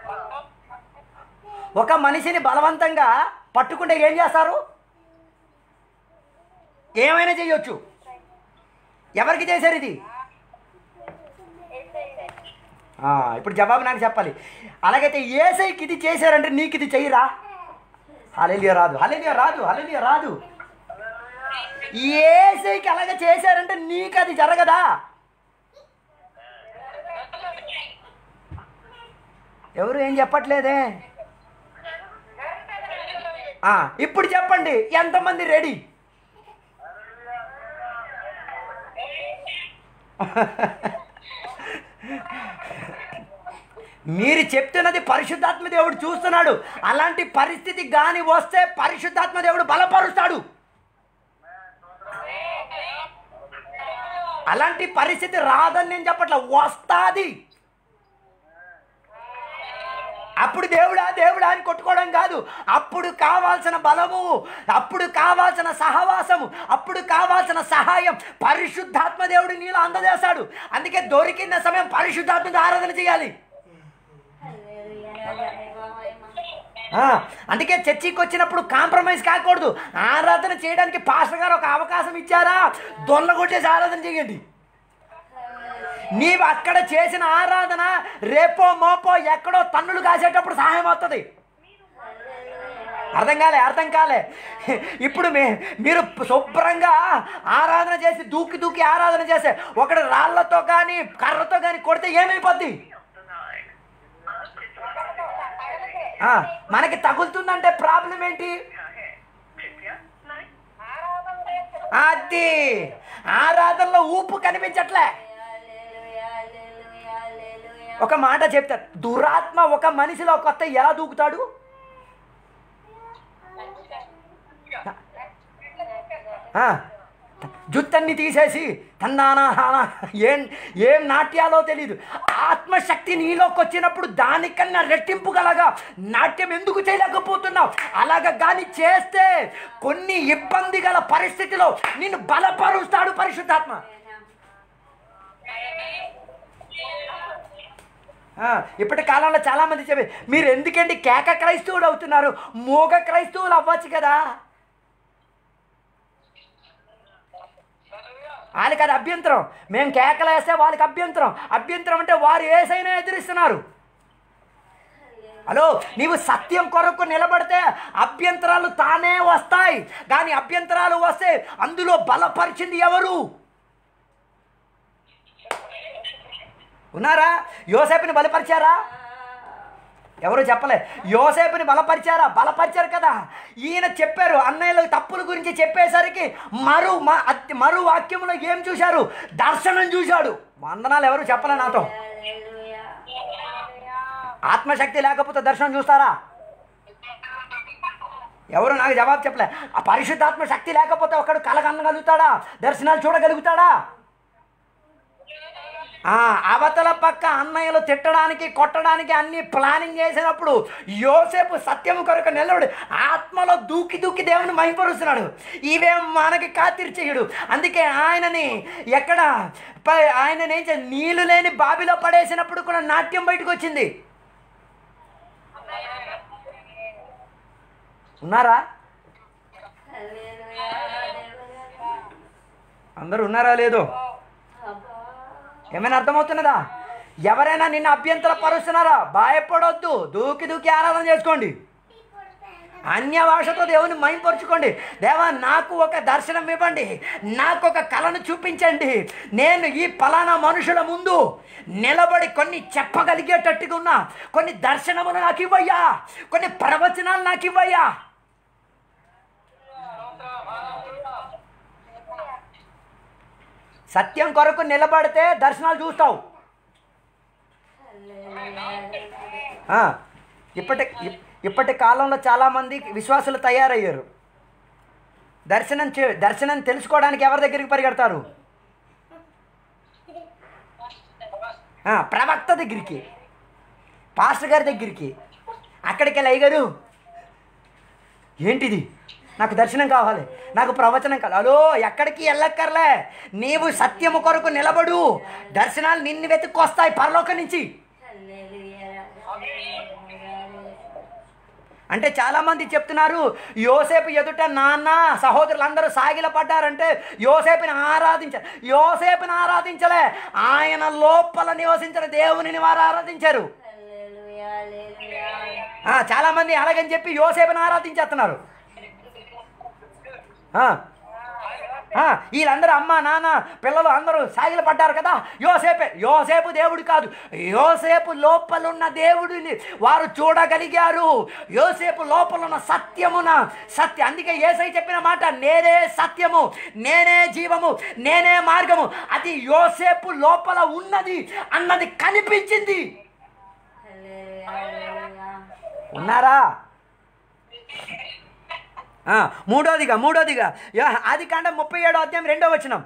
ఒక మనిషిని బలవంతంగా పట్టుకుంటే ఏం చేస్తారు ఏమైనా చేయొచ్చు ఎవరికి చేశారు ఇది ఆ, ఇప్పుడు జవాబు నాకు చెప్పాలి అలాగైతే ఏసైకి ఇది చేశారంటే నీకు ఇది చెయ్యరా హలెలియ రాదు హలెలియ రాదు హలెలియ రాదు ఏసైకి అలాగ చేశారంటే నీకు అది జరగదా ఎవరు ఏం చెప్పట్లేదే ఆ, ఇప్పుడు చెప్పండి ఎంతమంది రెడీ మీరు చెప్తున్నది పరిశుద్ధాత్మ దేవుడు చూస్తున్నాడు అలాంటి పరిస్థితి గాని వస్తే పరిశుద్ధాత్మ దేవుడు బలపరుస్తాడు అలాంటి పరిస్థితి రాదని నేను చెప్పట్ల వస్తాది అప్పుడు దేవుడా దేవుడా అని కొట్టుకోవడం కాదు అప్పుడు కావాల్సిన బలము అప్పుడు కావాల్సిన సహవాసము అప్పుడు కావాల్సిన సహాయం పరిశుద్ధాత్మ దేవుడు నీలో అందజేస్తాడు అందుకే దొరికిన సమయం పరిశుద్ధాత్మతో ఆరాధన చేయాలి హల్లెలూయా, రాజా, దేవా, మహిమ. ఆ, అందుకే చర్చికి వచ్చినప్పుడు కాంప్రమైజ్ కాకూడదు ఆరాధన చేయడానికి పాస్టర్ గారు ఒక అవకాశం ఇచ్చారా దొల్లగొట్టేసి ఆరాధన చేయండి నీవు అక్కడ చేసిన ఆరాధన రేపో మోపో ఎక్కడో తన్నులు కాసేటప్పుడు సహాయం అవుతుంది అర్థం కాలే అర్థం కాలే ఇప్పుడు మీ మీరు శుభ్రంగా ఆరాధన చేసి దూకి దూకి ఆరాధన చేసే ఒకడు రాళ్లతో కానీ కర్రతో కానీ కొడితే ఏమైపోద్ది ఆ, మనకి తగులుతుందంటే ప్రాబ్లం ఏంటి అది ఆరాధనలో ఊపు కనిపించట్లే హల్లెలూయా, హల్లెలూయా, హల్లెలూయా. ఒక మాట చెప్తారు దురాత్మ ఒక మనిషిలో కొత్త ఎలా దూకుతాడు ఆ, జుత్తన్ని తీసేసి తన్నానా హానా ఏం ఏం నాట్యాలో తెలియదు ఆత్మశక్తి నీలోకి వచ్చినప్పుడు దానికన్నా రెట్టింపు గలగా నాట్యం ఎందుకు చేయలేకపోతున్నావు అలాగ కానీ చేస్తే కొన్ని ఇబ్బంది గల పరిస్థితిలో నిన్ను బలపరుస్తాడు పరిశుద్ధాత్మ ఆ, ఇప్పటి కాలంలో చాలామంది చెప్పి మీరు ఎందుకండి కేక క్రైస్తవుడు అవుతున్నారు మూగ క్రైస్తవులు అవ్వచ్చు కదా వాళ్ళకి అది అభ్యంతరం మేము కేకలు వేస్తే వాళ్ళకి అభ్యంతరం అభ్యంతరం అంటే వారు ఏసైనా ఎదిరిస్తున్నారు హలో నీవు సత్యం కొరకు నిలబడితే అభ్యంతరాలు తానే వస్తాయి కానీ అభ్యంతరాలు వస్తే అందులో బలపరిచింది ఎవరు ఉన్నారా యోసేపుని బలపరిచారా ఎవరు చెప్పలే యోసేపుని బలపరిచారా బలపరిచారు కదా ఈయన చెప్పారు అన్నయ్యల తప్పుల గురించి చెప్పేసరికి మరు మ- అత్తి- మరు వాక్యంలో ఏం చూశారు దర్శనం చూశాడు వందనాలు ఎవరు చెప్పలే నాతో హల్లెలూయా. ఆత్మశక్తి లేకపోతే దర్శనం చూస్తారా ఎవరు నాకు జవాబు చెప్పలే ఆ పరిశుద్ధాత్మ శక్తి లేకపోతే ఒకడు కలగనగలుగుతాడా దర్శనాలు చూడగలుగుతాడా ఆ అవతల పక్క అన్నయ్యలు తిట్టడానికి కొట్టడానికి అన్ని ప్లానింగ్ చేసినప్పుడు యోసేపు సత్యము కొరకు నిలబడి ఆత్మలో దూకి దూకి దేవుని మైపరుస్తున్నాడు ఇవేం మనకి ఖాతిరి చేయడు అందుకే ఆయనని ఎక్కడ ప- ఆయనని ఏం చే నీళ్లు లేని బావిలో పడేసినప్పుడు కూడా నాట్యం బయటకు వచ్చింది ఉన్నారా హల్లెలూయా, దేవా. అందరూ ఉన్నారా లేదో అబ్బా. ఏమైనా అర్థమవుతున్నదా ఎవరైనా నిన్ను అభ్యంతర పరుస్తున్నారా భయపడొద్దు దూకి దూకి ఆరాధన చేసుకోండి అన్య భాషతో దేవుని మైంపరుచుకోండి దేవా నాకు ఒక దర్శనం ఇవ్వండి నాకు ఒక కళను చూపించండి నేను ఈ ఫలానా మనుషుల ముందు నిలబడి కొన్ని చెప్పగలిగేటట్టుగా ఉన్నా కొన్ని దర్శనములు నాకు ఇవ్వయ్యా కొన్ని ప్రవచనాలు నాకు ఇవ్వయ్యా సత్యం కొరకు నిలబడితే దర్శనాలు చూస్తావు ఆ, ఇప్పటి ఇప్- ఇప్పటి కాలంలో చాలామంది విశ్వాసులు తయారయ్యారు దర్శనం చే దర్శనం తెలుసుకోవడానికి ఎవరి దగ్గరికి పరిగెడతారు ఆ, ప్రవక్త దగ్గరికి పాస్టర్ గారి దగ్గరికి అక్కడికి వెళ్ళి అయ్యగారు ఏంటిది నాకు దర్శనం కావాలి నాకు ప్రవచనం కావాలి హలో ఎక్కడికి వెళ్ళక్కర్లే నీవు సత్యము కొరకు నిలబడు దర్శనాలు నిన్ను వెతుక్కొస్తాయి పరలోకం నుంచి హల్లెలూయా అంటే చాలామంది చెప్తున్నారు యోసేపు ఎదుట నాన్న సహోదరులందరూ సాగిల పడ్డారంటే యోసేపుని ఆరాధించారు యోసేపుని ఆరాధించలే ఆయన లోపల నివసించిన దేవునిని వారు ఆరాధించారు హల్లెలూయా హల్లెలూయా ఆ, చాలామంది అలాగని చెప్పి యోసేపుని ఆరాధించేస్తున్నారు ఆ, ఆ, వీళ్ళందరూ అమ్మ నాన్న పిల్లలు అందరూ సాగిల పడ్డారు కదా యోసేపే యోసేపు దేవుడు కాదు యోసేపు లోపల ఉన్న దేవుడిని వారు చూడగలిగారు యోసేపు లోపల ఉన్న సత్యమున సత్యం అందుకే ఏసై చెప్పిన మాట నేనే సత్యము నేనే జీవము నేనే మార్గము అది యోసేపు లోపల ఉన్నది అన్నది కనిపించింది హల్లెలూయా హల్లెలూయా ఉన్నారా ఆ, మూడోదిగా మూడోదిగా యా- ఆది కాండం ముప్పై ఏడో అధ్యాయం రెండో వచనం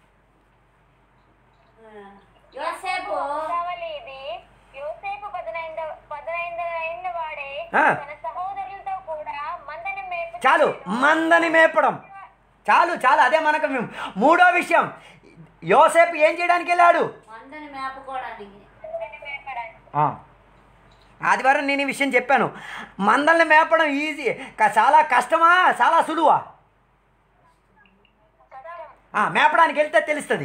యోసేపు కావాలి ఇది యోసేపు పదనైంద పదనైంద వాడే ఆ. తన సహోదరులతో కూడా మందని మేపు చాలు మందని మేపడం చాలు చాలు అదే మనకు మేము మూడో విషయం యోసేపు ఏం చేయడానికి వెళ్ళాడు మందని మేపుకోవడానికి మందని మేపడానికి ఆ. ఆదివారం నేను ఈ విషయం చెప్పాను మందల్ని మేపడం ఈజీ క- చాలా కష్టమా చాలా సులువా కష్టం. ఆ, మేపడానికి వెళ్తే తెలుస్తుంది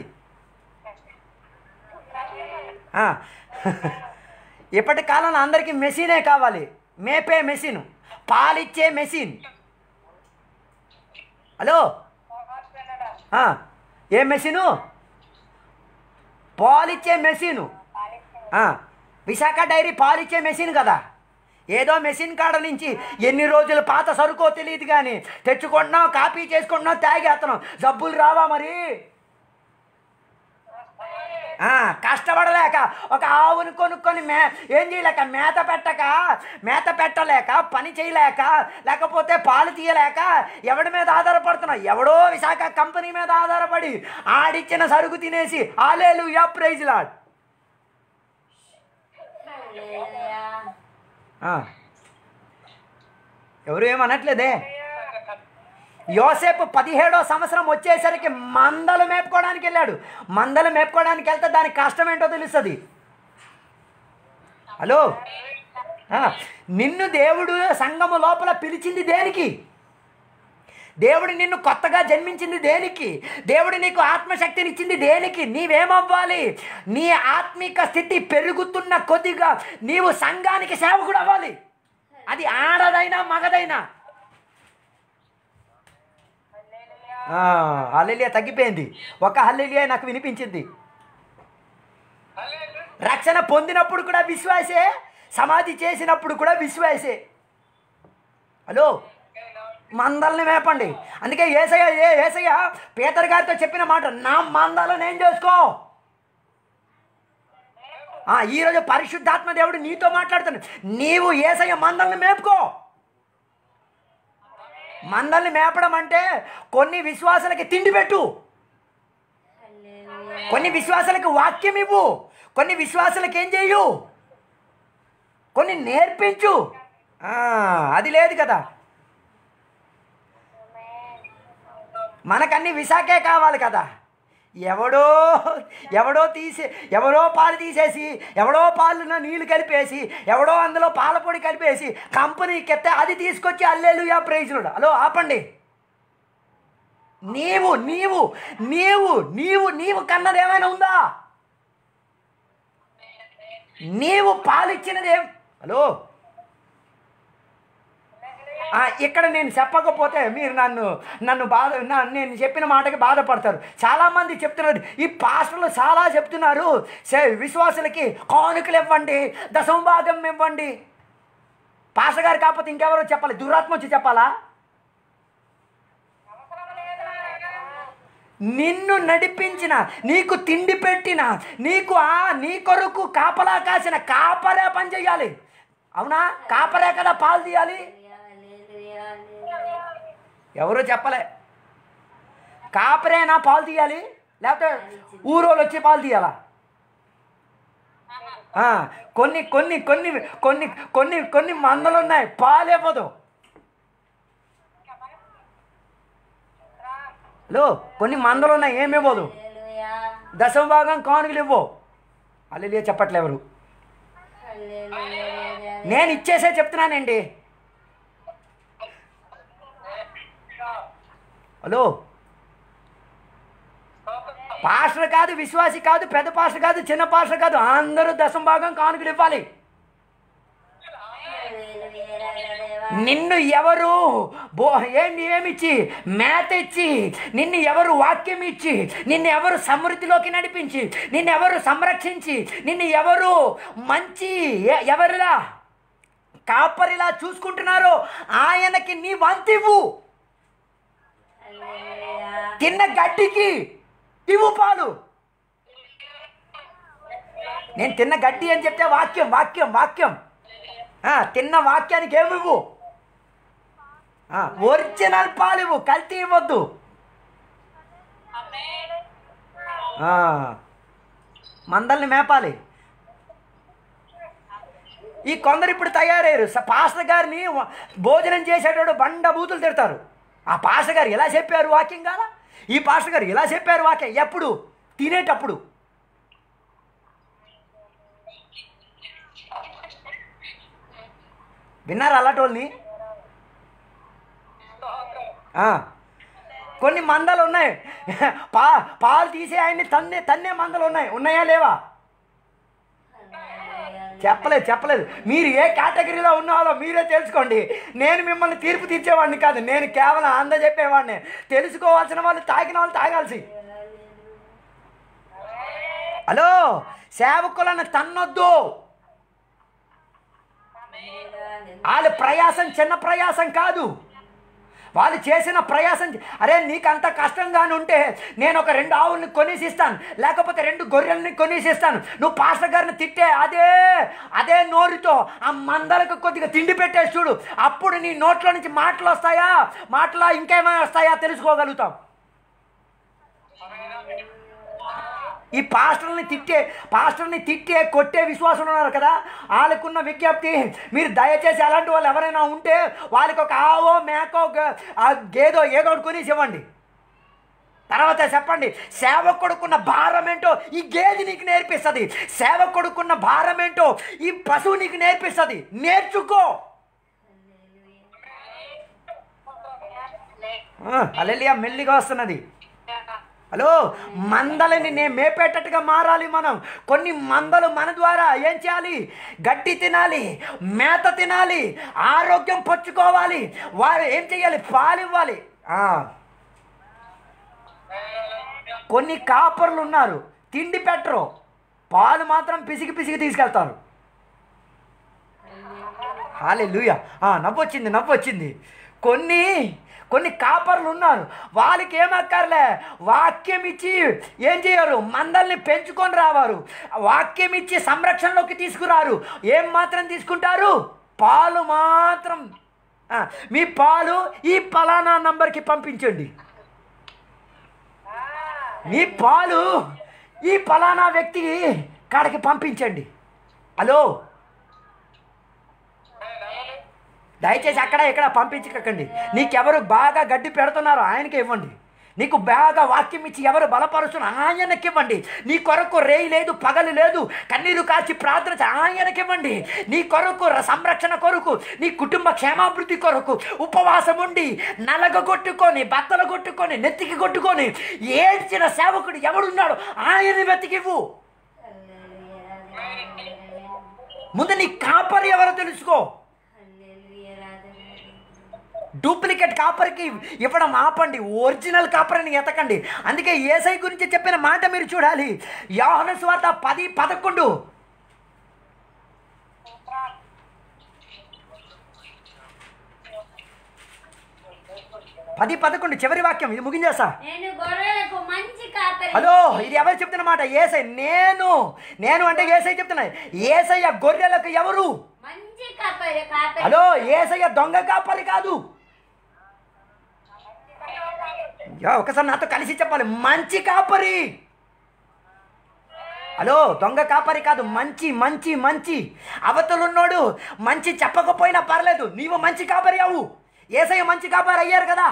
ఆ. ఇప్పటి కాలంలో అందరికీ మెషినే కావాలి మేపే మెషిన్ పాలిచ్చే మెషిన్ హలో ఆ, ఏ మెషిను పాలిచ్చే మెషిను ఆ, విశాఖ డైరీ పాలిచ్చే మెషిన్ కదా ఏదో మెషిన్ కాడ నుంచి ఎన్ని రోజులు పాత సరుకో తెలియదు కానీ తెచ్చుకుంటున్నాం కాపీ చేసుకుంటున్నాం తాగేస్తున్నాం జబ్బులు రావా మరి ఆ, కష్టపడలేక ఒక ఆవును కొనుక్కొని మే ఏం చేయలేక మేత పెట్టక మేత పెట్టలేక పని చేయలేక లేకపోతే పాలు తీయలేక ఎవడి మీద ఆధారపడుతున్నావు ఎవడో విశాఖ కంపెనీ మీద ఆధారపడి ఆడిచ్చిన సరుకు తినేసి ఆలేలు యా ప్రైజ్ లాడ్ హల్లెలూయా ఆ. ఎవరు ఏమనట్లేదే యోసేపు పదిహేడో సంవత్సరం వచ్చేసరికి మందలు మేపుకోవడానికి వెళ్ళాడు మందలు మేపుకోవడానికి వెళ్తే దానికి కష్టం ఏంటో తెలుస్తుంది హలో ఆ, నిన్ను దేవుడు సంఘము లోపల పిలిచింది దేనికి దేవుడు నిన్ను కొత్తగా జన్మించింది దేనికి దేవుడు నీకు ఆత్మశక్తిని ఇచ్చింది దేనికి నీవేమవ్వాలి నీ ఆత్మిక స్థితి పెరుగుతున్న కొద్దిగా నీవు సంఘానికి సేవకుడు అవ్వాలి అది ఆడదైనా మగదైనా హల్లెలియా తగ్గిపోయింది ఒక హల్లెలియా నాకు వినిపించింది రక్షణ పొందినప్పుడు కూడా విశ్వాసే సమాధి చేసినప్పుడు కూడా విశ్వాసే హలో మందల్ని మేపండి అందుకే ఏసయ్య ఏ ఏసయ్య పీతర్ గారితో చెప్పిన మాట నా మందలను ఏం చేసుకో ఆ, ఈరోజు పరిశుద్ధాత్మ దేవుడు నీతో మాట్లాడుతున్నాడు నీవు ఏసయ్య మందల్ని మేపుకో మందల్ని మేపడం అంటే కొన్ని విశ్వాసాలకి తిండి పెట్టు హల్లెలూయా కొన్ని విశ్వాసాలకు వాక్యం ఇవ్వు కొన్ని విశ్వాసాలకు ఏం చేయు కొన్ని నేర్పించు ఆ, అది లేదు కదా మనకన్నీ విశాఖే కావాలి కదా ఎవడో ఎవడో తీసే ఎవడో పాలు తీసేసి ఎవడో పాలున నీళ్లు కలిపేసి ఎవడో అందులో పాల పొడి కలిపేసి కంపెనీకి ఎత్తే అది తీసుకొచ్చి అల్లెలుయా ప్రైజుడు హలో ఆపండి నీవు నీవు నీవు నీవు నీవు కన్నది ఏమైనా ఉందా నీవు పాలిచ్చినది ఏం హలో ఆ, ఇక్కడ నేను చెప్పకపోతే మీరు నన్ను నన్ను బాధ నా- నేను చెప్పిన మాటకి బాధపడతారు చాలామంది చెప్తున్నారు ఈ పాస్టర్లు చాలా చెప్తున్నారు సే- విశ్వాసులకి కానుకలు ఇవ్వండి దశంభాగం ఇవ్వండి పాస్టర్ గారు కాకపోతే ఇంకెవరో చెప్పాలి దురాత్మ వచ్చి చెప్పాలా నిన్ను నడిపించిన నీకు తిండి పెట్టిన నీకు ఆ నీ కొరకు కాపలా కాసిన కాపరే పని చేయాలి అవునా కాపరే కదా పాలు తీయాలి హల్లెలూయా హల్లెలూయా ఎవరు చెప్పలే కాపరేనా పాలు తీయాలి లేకపోతే ఊరోళ్ళు వచ్చి పాలు తీయాలా ఆ, కొన్ని కొన్ని కొన్ని కొన్ని కొన్ని కొన్ని మందలు ఉన్నాయి పాలే పోదు హలో కొన్ని మందలు ఉన్నాయి ఏమి ఇవ్వదు హల్లెలూయా దశమ భాగం కానుకలు ఇవ్వు అల్లెలియా చెప్పట్లే ఎవరు హల్లెలూయా నేను ఇచ్చేసే చెప్తున్నానండి హలో పాస్టర్ కాదు విశ్వాసి కాదు పెద్ద పాస్టర్ కాదు చిన్న పాస్టర్ కాదు అందరూ దశమ భాగం కానుకలు ఇవ్వాలి నిన్ను ఎవరు బో ఏంటి ఏమిచ్చి మేత ఇచ్చి నిన్ను ఎవరు వాక్యం ఇచ్చి నిన్ను ఎవరు సమృద్ధిలోకి నడిపించి నిన్ను ఎవరు సంరక్షించి నిన్ను ఎవరు మంచి ఎ- ఎవరిలా కాపరిలా చూసుకుంటున్నారో ఆయనకి నీ వంతివ్వు తిన్న గడ్డికి ఇవ్వు పాలు నేను తిన్న గడ్డి అని చెప్తే వాక్యం వాక్యం వాక్యం ఆ, తిన్న వాక్యానికి ఏమి ఇవ్వు ఆ, ఒరిజినల్ పాలు ఇవ్వు కల్తీ ఇవ్వద్దు ఆ, మందల్ని మేపాలి ఈ కొందరు ఇప్పుడు తయారయ్యారు స- పాస్టర్ గారిని వ- భోజనం చేసేటోడు బండ బూతులు తిడతారు ఆ పాస్టర్ గారు ఎలా చెప్పారు వాక్యం కాదా ఈ పాస్టర్ గారు ఎలా చెప్పారు వాక్యం ఎప్పుడు తినేటప్పుడు విన్నారా అలాంటి ఆ. కొన్ని మందలు ఉన్నాయి పా పాలు తీసే ఆయన్ని తన్నే తన్నే మందలు ఉన్నాయి ఉన్నాయా లేవా చెప్పలేదు చెప్పలేదు మీరు ఏ కేటగిరీలో ఉన్నారో మీరే తెలుసుకోండి నేను మిమ్మల్ని తీర్పు తీర్చేవాడిని కాదు నేను కేవలం అంద చెప్పేవాడిని తెలుసుకోవాల్సిన వాళ్ళు తాగిన వాళ్ళు తాగాల్సి హలో సేవకులను తన్నొద్దు వాళ్ళ ప్రయాసం చిన్న ప్రయాసం కాదు వాళ్ళు చేసిన ప్రయాసం అరే నీకు అంత కష్టంగానే ఉంటే నేను ఒక రెండు ఆవుల్ని కొనేసి ఇస్తాను లేకపోతే రెండు గొర్రెల్ని కొనేసి ఇస్తాను నువ్వు పాస్టర్ గారిని తిట్టే అదే అదే నోరుతో ఆ మందలకు కొద్దిగా తిండి పెట్టేసి చూడు అప్పుడు నీ నోట్లో నుంచి మాటలు వస్తాయా మాటలు ఇంకేమైనా వస్తాయా తెలుసుకోగలుగుతాం ఈ పాస్టర్ని తిట్టే పాస్టర్ని తిట్టే కొట్టే విశ్వాసులు ఉన్నారు కదా వాళ్ళకున్న విజ్ఞప్తి మీరు దయచేసి అలాంటి వాళ్ళు ఎవరైనా ఉంటే వాళ్ళకి ఒక ఆవో మేకో గ- ఆ గేదో ఏదో ఒకటి కొనేసి ఇవ్వండి తర్వాత చెప్పండి సేవకుడుకున్న భారం ఏంటో ఈ గేది నీకు నేర్పిస్తుంది సేవకుడుకున్న భారం ఏంటో ఈ పశువు నీకు నేర్పిస్తుంది నేర్చుకో అలెలియా మెల్లిగా వస్తున్నది హలో మందలని నేను మేపేటట్టుగా మారాలి మనం కొన్ని మందలు మన ద్వారా ఏం చేయాలి గడ్డి తినాలి మేత తినాలి ఆరోగ్యం పచ్చుకోవాలి వారు ఏం చేయాలి పాలు ఇవ్వాలి ఆ. కొన్ని కాపర్లు ఉన్నారు తిండి పెట్టరు పాలు మాత్రం పిసికి పిసికి తీసుకెళ్తారు హాలే లూయ నవ్వొచ్చింది నవ్వొచ్చింది కొన్ని కొన్ని కాపర్లు ఉన్నారు వాళ్ళకి ఏమక్కర్లే వాక్యం ఇచ్చి ఏం చేయరు మందల్ని పెంచుకొని రావారు వాక్యం ఇచ్చి సంరక్షణలోకి తీసుకురారు ఏం మాత్రం తీసుకుంటారు పాలు మాత్రం ఆ, మీ పాలు ఈ పలానా నంబర్కి పంపించండి మీ పాలు ఈ పలానా వ్యక్తికి కాడికి పంపించండి హలో దయచేసి అక్కడ ఇక్కడ పంపించకండి నీకెవరు బాగా గడ్డి పెడుతున్నారో ఆయనకి ఇవ్వండి నీకు బాగా వాక్యం ఇచ్చి ఎవరు బలపరుస్తున్నారు ఆయనకి ఇవ్వండి నీ కొరకు రేయి లేదు పగలు లేదు కన్నీరు కాచి ప్రార్థన చే- ఆయనకి ఇవ్వండి నీ కొరకు ర- సంరక్షణ కొరకు నీ కుటుంబ క్షేమాభివృద్ధి కొరకు ఉపవాసం ఉండి నలగగొట్టుకొని బత్తలు కొట్టుకొని నెత్తికి కొట్టుకొని ఏడ్చిన సేవకుడు ఎవడున్నాడు ఆయన వెతికివ్వు ముందు నీ కాపరి ఎవరో తెలుసుకో డూప్లికేట్ కాపర్కి ఇవ్వడం ఆపండి ఒరిజినల్ కాపర్ని ఎతకండి అందుకే ఏసై గురించి చెప్పిన మాట మీరు చూడాలి యోహన స్వార్త పది పదకొండు పది పదకొండు చివరి వాక్యం ఇది ముగించేస్తా నేను గొర్రెలకు మంచి కాపరి హలో ఇది ఎవరు చెప్తున్న మాట ఏసై నేను నేను అంటే ఏసై చెప్తున్నా ఏసయ్య గొర్రెలకు ఎవరు మంచి కాపరి కాపరి హలో ఏసయ్య దొంగ కాపరి కాదు యా, ఒకసారి నాతో కలిసి చెప్పాలి మంచి కాపరి హలో దొంగ కాపరి కాదు మంచి మంచి మంచి అవతలున్నోడు మంచి చెప్పకపోయినా పర్లేదు నీవు మంచి కాపరి అవు ఏసయ్య మంచి కాపరి అయ్యారు కదా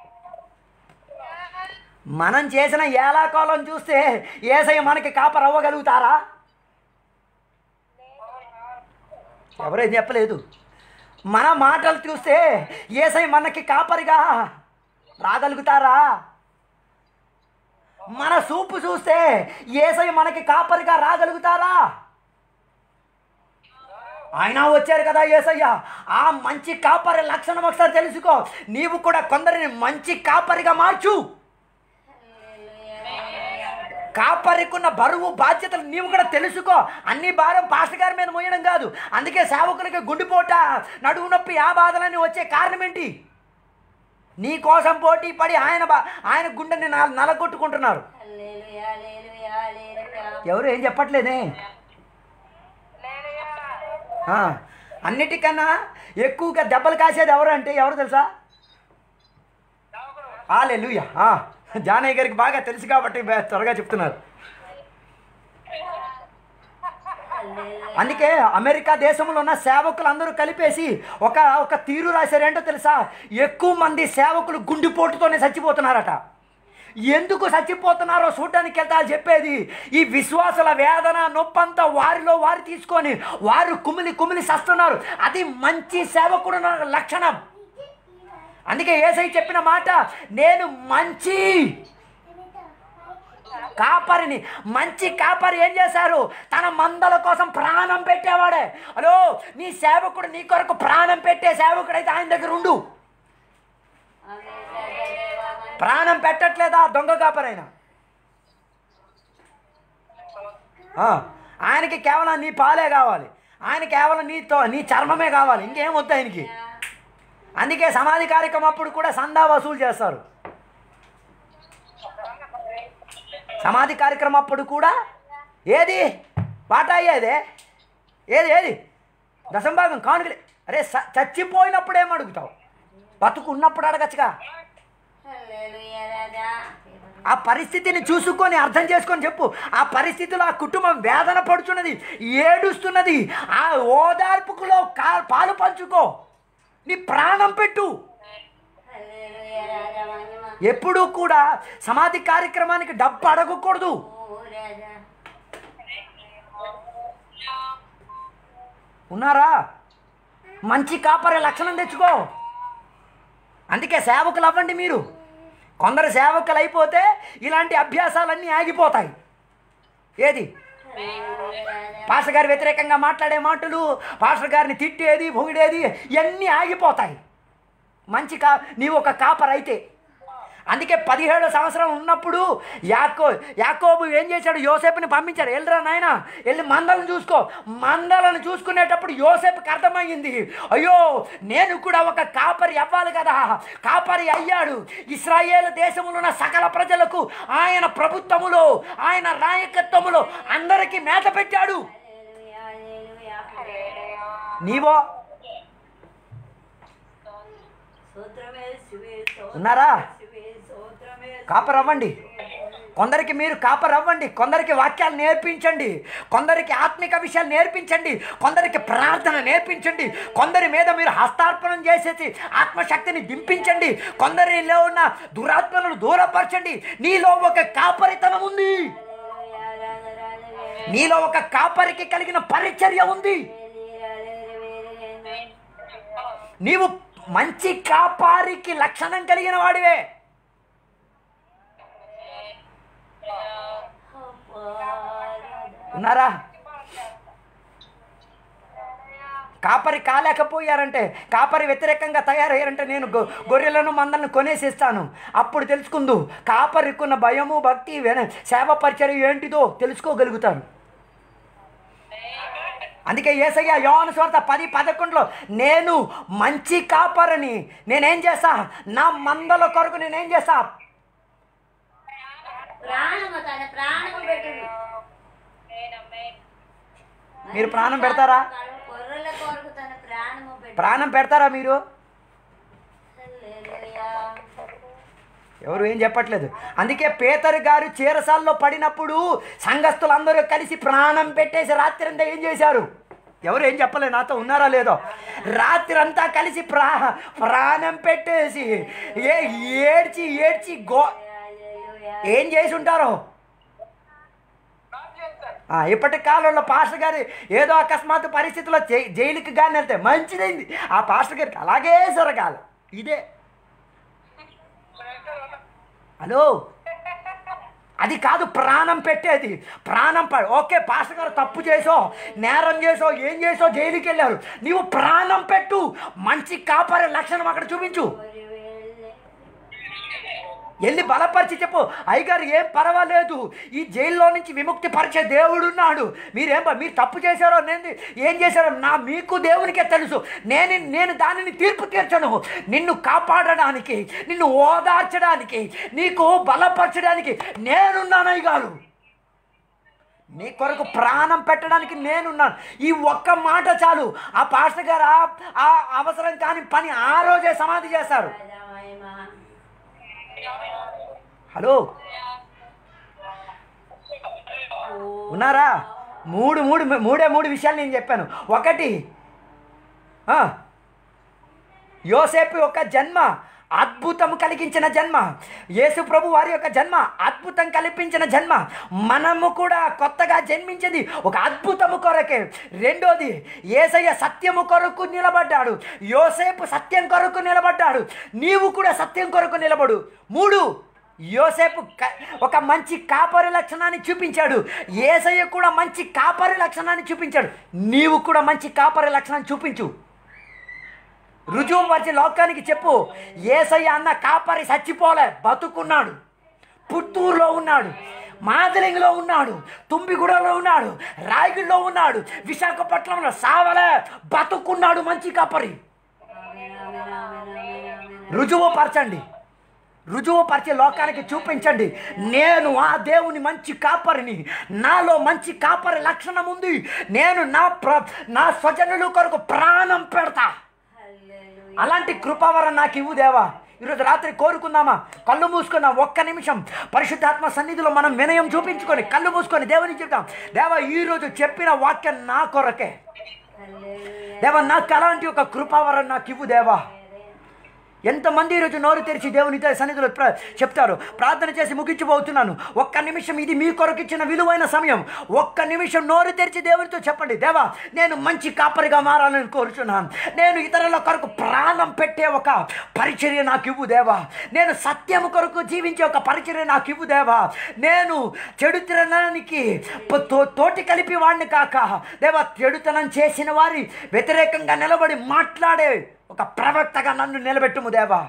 మనం చేసిన ఏలాకాలం చూస్తే ఏసయ్య మనకి కాపరి అవ్వగలుగుతారా ఎవరేం చెప్పలేదు మన మాటలు చూస్తే ఏసై మనకి కాపరిగా రాగలుగుతారా మన సూపు చూస్తే ఏసై మనకి కాపరిగా రాగలుగుతారా ఆయన వచ్చారు కదా ఏసయ్య ఆ మంచి కాపరి లక్షణం ఒకసారి తెలుసుకో నీవు కూడా కొందరిని మంచి కాపరిగా మార్చు కాపరికున్న బరువు బాధ్యతలు నీవు కూడా తెలుసుకో అన్ని భారం పాస్టర్ గారి మీద మోయడం కాదు అందుకే సేవకులకి గుండెపోట నడువు నొప్పి ఆ బాధలన్నీ వచ్చే కారణం ఏంటి నీ కోసం పోటీ పడి ఆయన బా ఆయన గుండెని నల- నలగొట్టుకుంటున్నారు హల్లెలూయా, హల్లెలూయా, హల్లెలూయా. ఎవరు ఏం చెప్పట్లేదే ఆ, అన్నిటికన్నా ఎక్కువగా దెబ్బలు కాసేది ఎవరు అంటే ఎవరు తెలుసా ఆలెలుయ జానయ్య గారికి బాగా తెలుసు కాబట్టి బా- త్వరగా చెప్తున్నారు అందుకే అమెరికా దేశంలో ఉన్న సేవకులు అందరూ కలిపేసి ఒక ఒక తీరు రాశారేంటో తెలుసా ఎక్కువ మంది సేవకులు గుండెపోటుతోనే చచ్చిపోతున్నారట ఎందుకు చచ్చిపోతున్నారో చూడడానికి వెళ్తా చెప్పేది ఈ విశ్వాసుల వేదన నొప్పంతా వారిలో వారు తీసుకొని వారు కుమిలి కుమిలి సస్తున్నారు అది మంచి సేవకుడు లక్షణం అందుకే ఏసై చెప్పిన మాట నేను మంచి కాపరిని మంచి కాపరి ఏం చేశారు తన మందల కోసం ప్రాణం పెట్టేవాడే హలో నీ సేవకుడు నీ కొరకు ప్రాణం పెట్టే సేవకుడైతే ఆయన దగ్గర ఉండు ఆమేన్, హల్లెలూయా, ఆమేన్. ప్రాణం పెట్టట్లేదా దొంగ కాపరైనా ఆ, ఆయనకి కేవలం నీ పాలే కావాలి ఆయన కేవలం నీతో నీ చర్మమే కావాలి ఇంకేం వద్దు ఆయనకి అందుకే సమాధి కార్యక్రమం అప్పుడు కూడా సందా వసూలు చేస్తారు సమాధి కార్యక్రమం అప్పుడు కూడా ఏది వాటా అయ్యేదే ఏది ఏది దశంభాగం కానుకలే అరే స- చచ్చిపోయినప్పుడు ఏం అడుగుతావు బతుకు ఉన్నప్పుడు అడగచ్చుగా హల్లెలూయా, రాజా. ఆ పరిస్థితిని చూసుకొని అర్థం చేసుకొని చెప్పు ఆ పరిస్థితిలో ఆ కుటుంబం వేదన పడుతున్నది ఏడుస్తున్నది ఆ ఓదార్పుకులో కా పాలు పంచుకో నీ ప్రాణం పెట్టు హల్లెలూయా, రాజా, మహిమ. ఎప్పుడూ కూడా సమాధి కార్యక్రమానికి డబ్బు అడగకూడదు ఓ రాజా. ఉన్నారా మంచి కాపరి లక్షణం తెచ్చుకో అందుకే సేవకులు అవ్వండి మీరు కొందరు సేవకులు అయిపోతే ఇలాంటి అభ్యాసాలన్నీ ఆగిపోతాయి ఏది హల్లెలూయా, రాజా. పాస్టర్ గారి వ్యతిరేకంగా మాట్లాడే మాటలు పాస్టర్ గారిని తిట్టేది పొగిడేది ఇవన్నీ ఆగిపోతాయి మంచి కా నీవు ఒక కాపర్ అయితే అందుకే పదిహేడు సంవత్సరం ఉన్నప్పుడు యాకో యాకోబు ఏం చేశాడు యోసేపుని పంపించాడు వెళ్ళరా నాయన వెళ్ళి మందలను చూసుకో మందలను చూసుకునేటప్పుడు యోసేపుకి అర్థమయ్యింది అయ్యో నేను కూడా ఒక కాపరి అవ్వాలి కదా కాపరి అయ్యాడు ఇస్రాయేల్ దేశంలో ఉన్న సకల ప్రజలకు ఆయన ప్రభుత్వములో ఆయన నాయకత్వములో అందరికీ మేత పెట్టాడు హల్లెలూయా, హల్లెలూయా, హల్లెలూయా. నీవో స్తోత్రమే, శివే, స్తోత్రమే, ఉన్నారా? శివే, స్తోత్రమే, కాపర్ అవ్వండి కొందరికి మీరు కాపర్ అవ్వండి కొందరికి వాక్యాలు నేర్పించండి కొందరికి ఆత్మిక విషయాలు నేర్పించండి కొందరికి ప్రార్థన నేర్పించండి కొందరి మీద మీరు హస్తార్పణం చేసేసి ఆత్మశక్తిని దింపించండి కొందరిలో ఉన్న దురాత్మలను దూరపరచండి నీలో ఒక కాపరితనం ఉంది హల్లెలూయా, రాజా, రాజా, వేరే, నీలో ఒక కాపరికి కలిగిన పరిచర్య ఉంది వేరే, వేరే, వేరే, నీవు మంచి కాపారికి లక్షణం కలిగిన వాడివే అబ్బా, రాజా. ఉన్నారా కాపరి కాలేకపోయారంటే కాపరి వ్యతిరేకంగా తయారయ్యారంటే నేను గొ- గొర్రెలను మందలను కొనేసి ఇస్తాను అప్పుడు తెలుసుకుందు కాపరికున్న భయము భక్తి వెన సేవ పరిచర్య ఏంటిదో తెలుసుకోగలుగుతారు అందుకే ఏసయ్య యోహాను స్వార్థ పది పదకొండులో నేను మంచి కాపరని నేనేం చేస్తా నా మందల కొరకు నేనేం చేస్తా ప్రాణము తన ప్రాణము పెట్టిండు మీరు ప్రాణం పెడతారా గొర్రెల కొరకు తన ప్రాణము పెట్టిండు ప్రాణం పెడతారా మీరు హల్లెలూయా. ఎవరు ఏం చెప్పట్లేదు అందుకే పేతరు గారు చీరసాల్లో పడినప్పుడు సంఘస్థులందరూ కలిసి ప్రాణం పెట్టేసి రాత్రి అంతా ఏం చేశారు ఎవరు ఏం చెప్పలేదు నాతో ఉన్నారా లేదో రాత్రి అంతా కలిసి ప్రా ప్రాణం పెట్టేసి ఏ ఏడ్చి ఏడ్చి గో ఏం చేసి ఉంటారో ఆ, ఇప్పటి కాలంలో పాస్టర్ గారు ఏదో అకస్మాత్తు పరిస్థితిలో జై జైలుకి కానీ వెళ్తే మంచిదైంది ఆ పాస్టర్ గారికి అలాగే జరగాలి ఇదే హలో అది కాదు ప్రాణం పెట్టేది ప్రాణం ప ఓకే పాస్టర్ గారు తప్పు చేసో నేరం చేసో ఏం చేసో జైలుకి వెళ్ళారు నీవు ప్రాణం పెట్టు మంచి కాపాడే లక్షణం అక్కడ చూపించు వెళ్ళి బలపరిచి చెప్పు అయ్యగారు ఏం పర్వాలేదు ఈ జైల్లో నుంచి విముక్తి పరిచే దేవుడు ఉన్నాడు మీరేం ప- మీరు తప్పు చేశారో నేను ఏం చేశారో నా మీకు దేవునికే తెలుసు నేను నేను దానిని తీర్పు తీర్చను నిన్ను కాపాడడానికి నిన్ను ఓదార్చడానికి నీకు బలపరచడానికి నేనున్నాను అయ్యగారు నీ కొరకు ప్రాణం పెట్టడానికి నేనున్నాను ఈ ఒక్క మాట చాలు ఆ పాస్టర్ గారు ఆ- ఆ అవసరం కాని పని ఆ రోజే సమాధి చేస్తారు హలో ఉన్నారా మూడు మూడు మూడే మూడు విషయాలు నేను చెప్పాను ఒకటి ఆ, యోసేపు యొక్క జన్మ అద్భుతం కలిగించిన జన్మ యేసు ప్రభు వారి యొక్క జన్మ అద్భుతం కల్పించిన జన్మ మనము కూడా కొత్తగా జన్మించింది ఒక అద్భుతము కొరకే రెండోది ఏసయ్య సత్యము కొరకు నిలబడ్డాడు యోసేపు సత్యం కొరకు నిలబడ్డాడు నీవు కూడా సత్యం కొరకు నిలబడు మూడు యోసేపు క- ఒక మంచి కాపరి లక్షణాన్ని చూపించాడు ఏసయ్య కూడా మంచి కాపరి లక్షణాన్ని చూపించాడు నీవు కూడా మంచి కాపరి లక్షణాన్ని చూపించు రుజువు వచ్చి లోకానికి చెప్పు ఏసయ్య అన్న కాపరి చచ్చిపోలే బతుకున్నాడు పుత్తూరులో ఉన్నాడు మాదిలింగలో ఉన్నాడు తుంబిగూడలో ఉన్నాడు రాయగిరిలో ఉన్నాడు విశాఖపట్నంలో సావలే బతుకున్నాడు మంచి కాపరి రుజువు పరచండి రుజువు పరిచే లోకానికి చూపించండి నేను ఆ దేవుని మంచి కాపరిని నాలో మంచి కాపరి లక్షణం ఉంది నేను నా ప్ర నా స్వజనుల కొరకు ప్రాణం పెడతా అలాంటి కృపావరం నాకు ఇవ్వు దేవా ఈరోజు రాత్రి కోరుకుందామా కళ్ళు మూసుకుందాం ఒక్క నిమిషం పరిశుద్ధాత్మ సన్నిధిలో మనం వినయం చూపించుకొని కళ్ళు మూసుకొని దేవుని చెప్తాం దేవా ఈరోజు చెప్పిన వాక్యం నా కొరకే దేవా నాకు అలాంటి ఒక కృపావరం నాకు ఇవ్వు దేవా ఎంతమంది ఈరోజు నోరు తెరిచి దేవునితో సన్నిధిలో ప్ర చెప్తారు ప్రార్థన చేసి ముగించబోతున్నాను ఒక్క నిమిషం ఇది మీ కొరకు ఇచ్చిన విలువైన సమయం ఒక్క నిమిషం నోరు తెరిచి దేవునితో చెప్పండి దేవా నేను మంచి కాపరిగా మారాలని కోరుచున్నాను నేను ఇతరుల కొరకు ప్రాణం పెట్టే ఒక పరిచర్య నాకు ఇవ్వు దేవా నేను సత్యం కొరకు జీవించే ఒక పరిచర్య నాకు ఇవ్వు దేవా నేను చెడుతనానికి ప- తో- తోటి కలిపి వాడిని కాక దేవా చెడుతనం చేసిన వారి వ్యతిరేకంగా నిలబడి మాట్లాడే ఒక ప్రవక్తగా నన్ను నిలబెట్టుము దేవా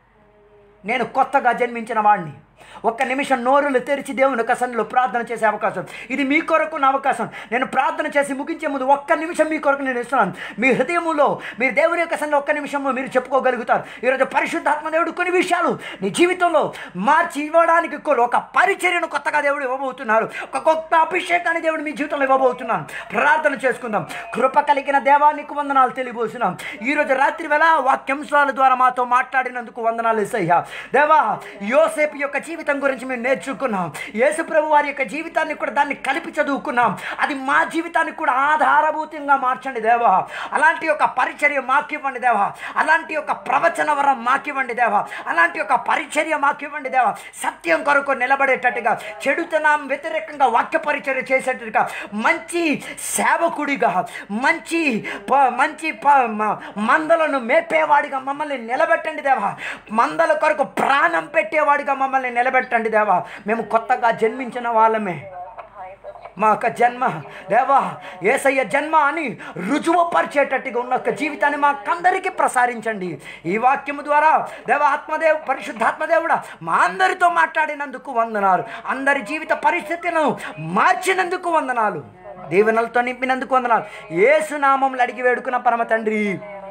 నేను కొత్తగా జన్మించిన వాడిని ఒక్క నిమిషం నోరులు తెరిచి దేవుని యొక్క సన్నిలో ప్రార్థన చేసే అవకాశం ఇది మీ కొరకు నా అవకాశం నేను ప్రార్థన చేసి ముగించే ముందు ఒక్క నిమిషం మీ కొరకు నేను ఇస్తున్నాను మీ హృదయములో మీరు దేవుని యొక్క సన్నిలో ఒక్క నిమిషంలో మీరు చెప్పుకోగలుగుతారు ఈరోజు పరిశుద్ధాత్మ దేవుడు కొన్ని విషయాలు నీ జీవితంలో మార్చి ఇవ్వడానికి కొ- ఒక పరిచర్యను కొత్తగా దేవుడు ఇవ్వబోతున్నారు ఒక కొత్త అభిషేకాన్ని దేవుడు మీ జీవితంలో ఇవ్వబోతున్నాను ప్రార్థన చేసుకుందాం కృప కలిగిన దేవానికి వందనాలు తెలియబోతున్నాం ఈరోజు రాత్రి వేళ వాక్యాంశాల ద్వారా మాతో మాట్లాడినందుకు వందనాలు ఇసయ్యా దేవా యోసేపు యొక్క జీవితం గురించి మేము నేర్చుకున్నాం యేసుప్రభు వారి యొక్క జీవితాన్ని కూడా దాన్ని కలిపి చదువుకున్నాం అది మా జీవితానికి కూడా ఆధారభూతంగా మార్చండి దేవా అలాంటి ఒక పరిచర్య మాకివ్వండి దేవా అలాంటి ఒక ప్రవచన వరం మాకివ్వండి దేవా అలాంటి ఒక పరిచర్య మాకివ్వండి దేవా సత్యం కొరకు నిలబడేటట్టుగా చెడుతనం వ్యతిరేకంగా వాక్య పరిచర్య చేసేటట్టుగా మంచి సేవకుడిగా మంచి ప- మంచి ప- మ- మందలను మేపేవాడిగా మమ్మల్ని నిలబెట్టండి దేవా మందల కొరకు ప్రాణం పెట్టేవాడిగా మమ్మల్ని నిలబెట్టండి దేవా మేము కొత్తగా జన్మించిన వాళ్ళమే మా యొక్క జన్మ దేవా ఏసయ్య జన్మ అని రుజువుపరిచేటట్టుగా ఉన్న ఒక జీవితాన్ని మాకందరికీ ప్రసారించండి ఈ వాక్యము ద్వారా దేవ ఆత్మదేవ్ పరిశుద్ధాత్మదేవుడా మా అందరితో మాట్లాడినందుకు వందనాలు అందరి జీవిత పరిస్థితులను మార్చినందుకు వందనాలు దీవెనలతో నింపినందుకు వందనాలు ఏసునామంలో అడిగి వేడుకున్న పరమ తండ్రి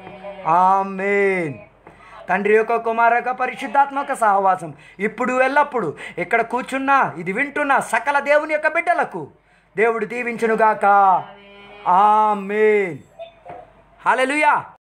ఆమెన్ తండ్రి యొక్క కుమార యొక్క పరిశుద్ధాత్మ యొక్క సహవాసం ఇప్పుడు ఎల్లప్పుడు ఇక్కడ కూర్చున్నా ఇది వింటున్న సకల దేవుని యొక్క బిడ్డలకు దేవుడు దీవించునుగాక ఆమెన్ హల్లెలూయా